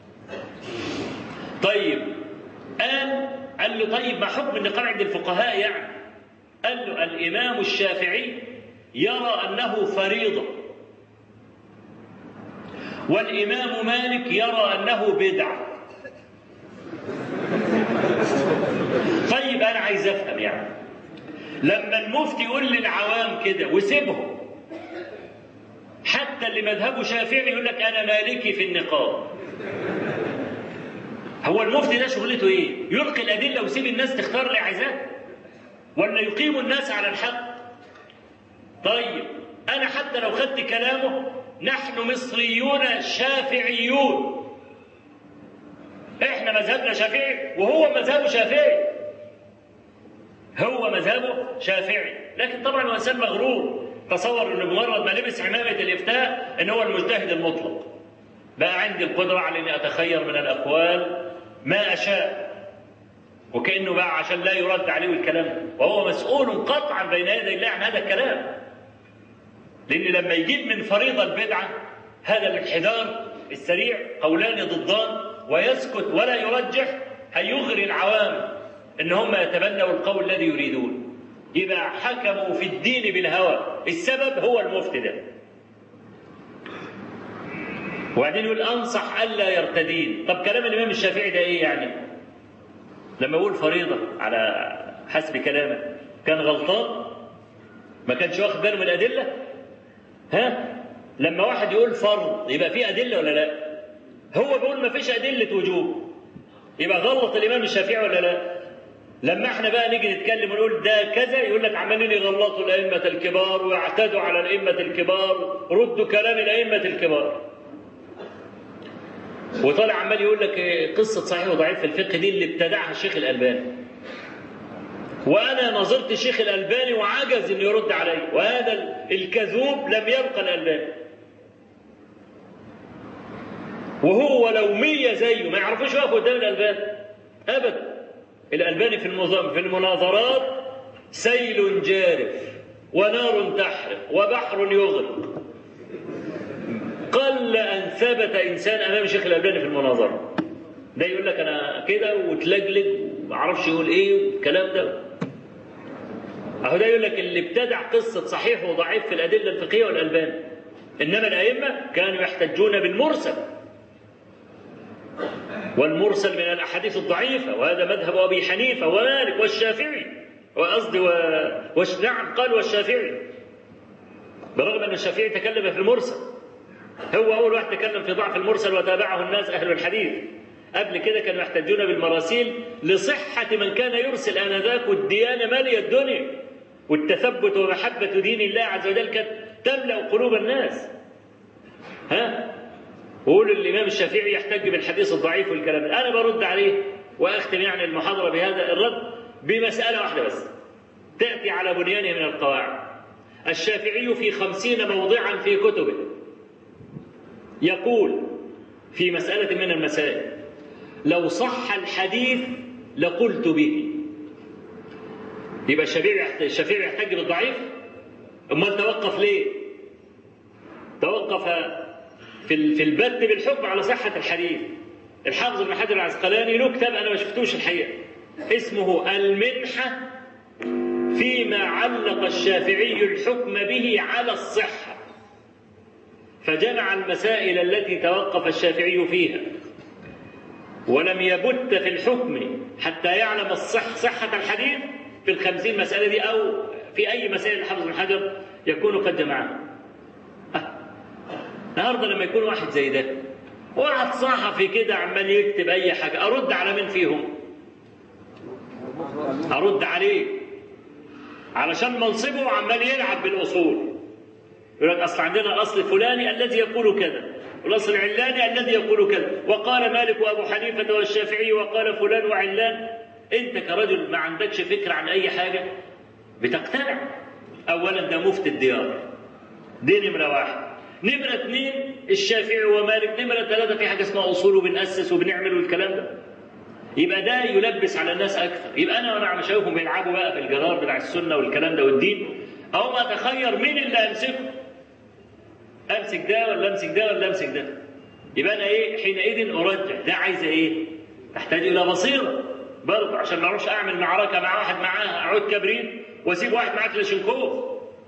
طيب قال قال له طيب ما حكم النقاب عند الفقهاء يعني قال له الامام الشافعي يرى انه فريضه والامام مالك يرى انه بدعه طيب انا عايز افهم يعني لما المفتي يقول للعوام كده وسيبهم حتى اللي مذهبه شافعي يقول لك انا مالكي في النقاب هو المفتي ده شغلته ايه يلقي الادله ويسيب الناس تختار اللي عايزاه ولا يقيم الناس على الحق طيب انا حتى لو خدت كلامه نحن مصريون شافعيون احنا مذهبنا شافعي وهو مذهبه شافعي هو مذهبه شافعي لكن طبعا هو انسان مغرور تصور انه بمجرد ما لبس عمامه الافتاء ان هو المجتهد المطلق بقى عندي القدره على اني اتخير من الاقوال ما اشاء وكانه بقى عشان لا يرد عليه الكلام وهو مسؤول قطعا بين يدي الله عن هذا الكلام لان لما يجيب من فريضه البدعه هذا الانحدار السريع قولان ضدان ويسكت ولا يرجح هيغري العوام ان هم يتبنوا القول الذي يريدون يبقى حكموا في الدين بالهوى السبب هو المفتي ده وبعدين يقول انصح الا يرتدين طب كلام الامام الشافعي ده ايه يعني لما يقول فريضه على حسب كلامه كان غلطان ما كانش واخد باله من الادله ها لما واحد يقول فرض يبقى في ادله ولا لا هو بيقول ما فيش ادله وجوب يبقى غلط الامام الشافعي ولا لا لما احنا بقى نيجي نتكلم ونقول ده كذا يقول لك عمالين يغلطوا الائمه الكبار ويعتدوا على الائمه الكبار ردوا كلام الائمه الكبار وطالع عمال يقول لك قصه صحيح وضعيف في الفقه دي اللي ابتدعها الشيخ الالباني وانا نظرت الشيخ الالباني وعجز انه يرد علي وهذا الكذوب لم يبقى الالباني وهو لو مية زيه ما يعرفوش يقف قدام الالباني ابدا الألباني في في المناظرات سيل جارف ونار تحرق وبحر يغرق قل أن ثبت إنسان أمام شيخ الألباني في المناظرة ده يقول لك أنا كده وتلجلج وما اعرفش يقول إيه والكلام ده أهو ده يقول لك اللي ابتدع قصة صحيح وضعيف في الأدلة الفقهية والألباني إنما الأئمة كانوا يحتجون بالمرسل والمرسل من الاحاديث الضعيفه وهذا مذهب ابي حنيفه ومالك والشافعي وقصدي و... وش... نعم قال والشافعي برغم ان الشافعي تكلم في المرسل هو اول واحد تكلم في ضعف المرسل وتابعه الناس اهل الحديث قبل كده كانوا يحتجون بالمراسيل لصحة من كان يرسل آنذاك والديانة مالية الدنيا والتثبت ومحبة دين الله عز وجل كانت تملأ قلوب الناس ها وقول الامام الشافعي يحتج بالحديث الضعيف والكلام ده انا برد عليه واختم يعني المحاضره بهذا الرد بمساله واحده بس تاتي على بنيانه من القواعد الشافعي في خمسين موضعا في كتبه يقول في مسألة من المسائل لو صح الحديث لقلت به يبقى الشافعي الشافعي يحتج بالضعيف امال توقف ليه توقف في في البت بالحكم على صحة الحديث الحافظ ابن حجر العسقلاني له كتاب أنا ما شفتوش الحقيقة اسمه المنحة فيما علق الشافعي الحكم به على الصحة فجمع المسائل التي توقف الشافعي فيها ولم يبت في الحكم حتى يعلم الصح صحة الحديث في الخمسين مسألة دي أو في أي مسائل الحافظ بن حجر يكون قد جمعها النهارده لما يكون واحد زي ده واحد صحفي كده عمال يكتب اي حاجه ارد على مين فيهم ارد عليه علشان منصبه عمال يلعب بالاصول يقول لك اصل عندنا الاصل الفلاني الذي يقول كذا والاصل العلاني الذي يقول كذا وقال مالك وابو حنيفه والشافعي وقال فلان وعلان انت كرجل ما عندكش فكره عن اي حاجه بتقتنع اولا ده مفتي الديار دي نمره واحد نمرة اثنين الشافعي ومالك نمرة ثلاثة في حاجة اسمها أصول وبنأسس وبنعمل والكلام ده يبقى ده يلبس على الناس أكثر يبقى أنا وأنا عم شايفهم بيلعبوا بقى في الجدار بتاع السنة والكلام ده والدين أو ما أتخير مين اللي أمسكه أمسك ده ولا أمسك ده ولا أمسك ده يبقى أنا إيه حينئذ أرجح ده عايزة إيه تحتاج إلى بصيرة برضه عشان ما اروحش اعمل معركه مع واحد معاه عود كبريت واسيب واحد معاه كلاشينكوف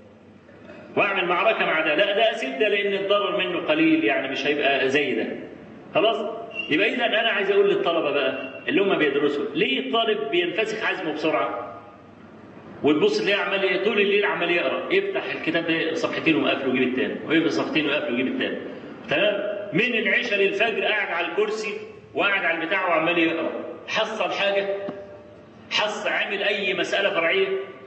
واعمل معركه مع ده لا ده اسيب ده لان الضرر منه قليل يعني مش هيبقى زي ده خلاص يبقى اذا انا عايز اقول للطلبه بقى اللي هم بيدرسوا ليه الطالب بينفسخ عزمه بسرعه وتبص تلاقيه عمال ايه طول الليل عمال يقرا يفتح الكتاب ده صفحتين وقافله ويجيب الثاني ويفتح صفحتين وقافله ويجيب الثاني تمام من العشاء للفجر قاعد على الكرسي وقاعد على البتاع وعمال يقرا حصل حاجه حص عمل اي مساله فرعيه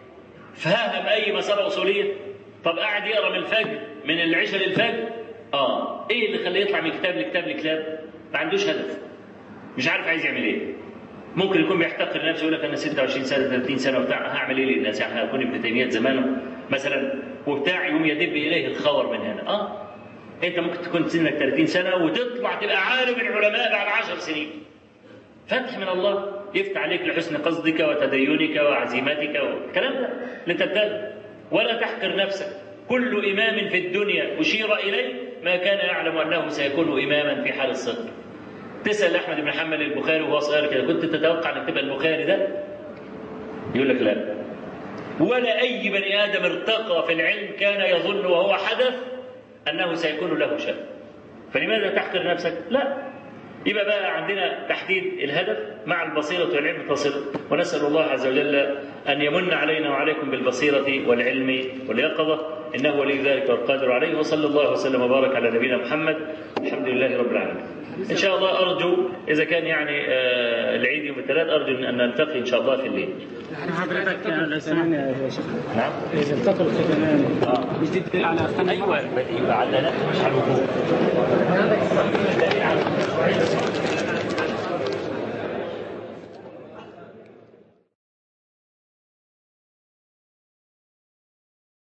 فهم اي مساله اصوليه طب قاعد يقرا من الفجر من العشاء للفجر اه ايه اللي خليه يطلع من كتاب لكتاب لكتاب ما عندوش هدف مش عارف عايز يعمل ايه ممكن يكون بيحتقر نفسه يقول لك انا 26 سنه 30 سنه وبتاع هعمل ايه للناس يعني هكون ابن تيميه زمانه مثلا وبتاع يوم يدب اليه الخور من هنا اه انت ممكن تكون سنك 30 سنه وتطلع تبقى عالم العلماء بعد 10 سنين فتح من الله يفتح عليك لحسن قصدك وتدينك وعزيمتك والكلام ده اللي انت بتاخده ولا تحقر نفسك كل امام في الدنيا اشير اليه ما كان يعلم انه سيكون اماما في حال الصدق تسال احمد بن حنبل البخاري وهو صغير كده كنت تتوقع انك تبقى البخاري ده يقول لك لا ولا اي بني ادم ارتقى في العلم كان يظن وهو حدث انه سيكون له شأن فلماذا تحقر نفسك لا يبقى بقى عندنا تحديد الهدف مع البصيرة والعلم تصل ونسأل الله عز وجل أن يمن علينا وعليكم بالبصيرة والعلم واليقظة إنه ولي ذلك والقادر عليه وصلى الله وسلم وبارك على نبينا محمد الحمد لله رب العالمين إن شاء الله أرجو إذا كان يعني آه العيد يوم الثلاث أرجو أن نلتقي إن شاء الله في الليل حضرتك لو سمحنا يا شيخ نعم اذا التقوا الختمان آه. مش دي دليل على خلق أيوة أيوة على مش على الوجوب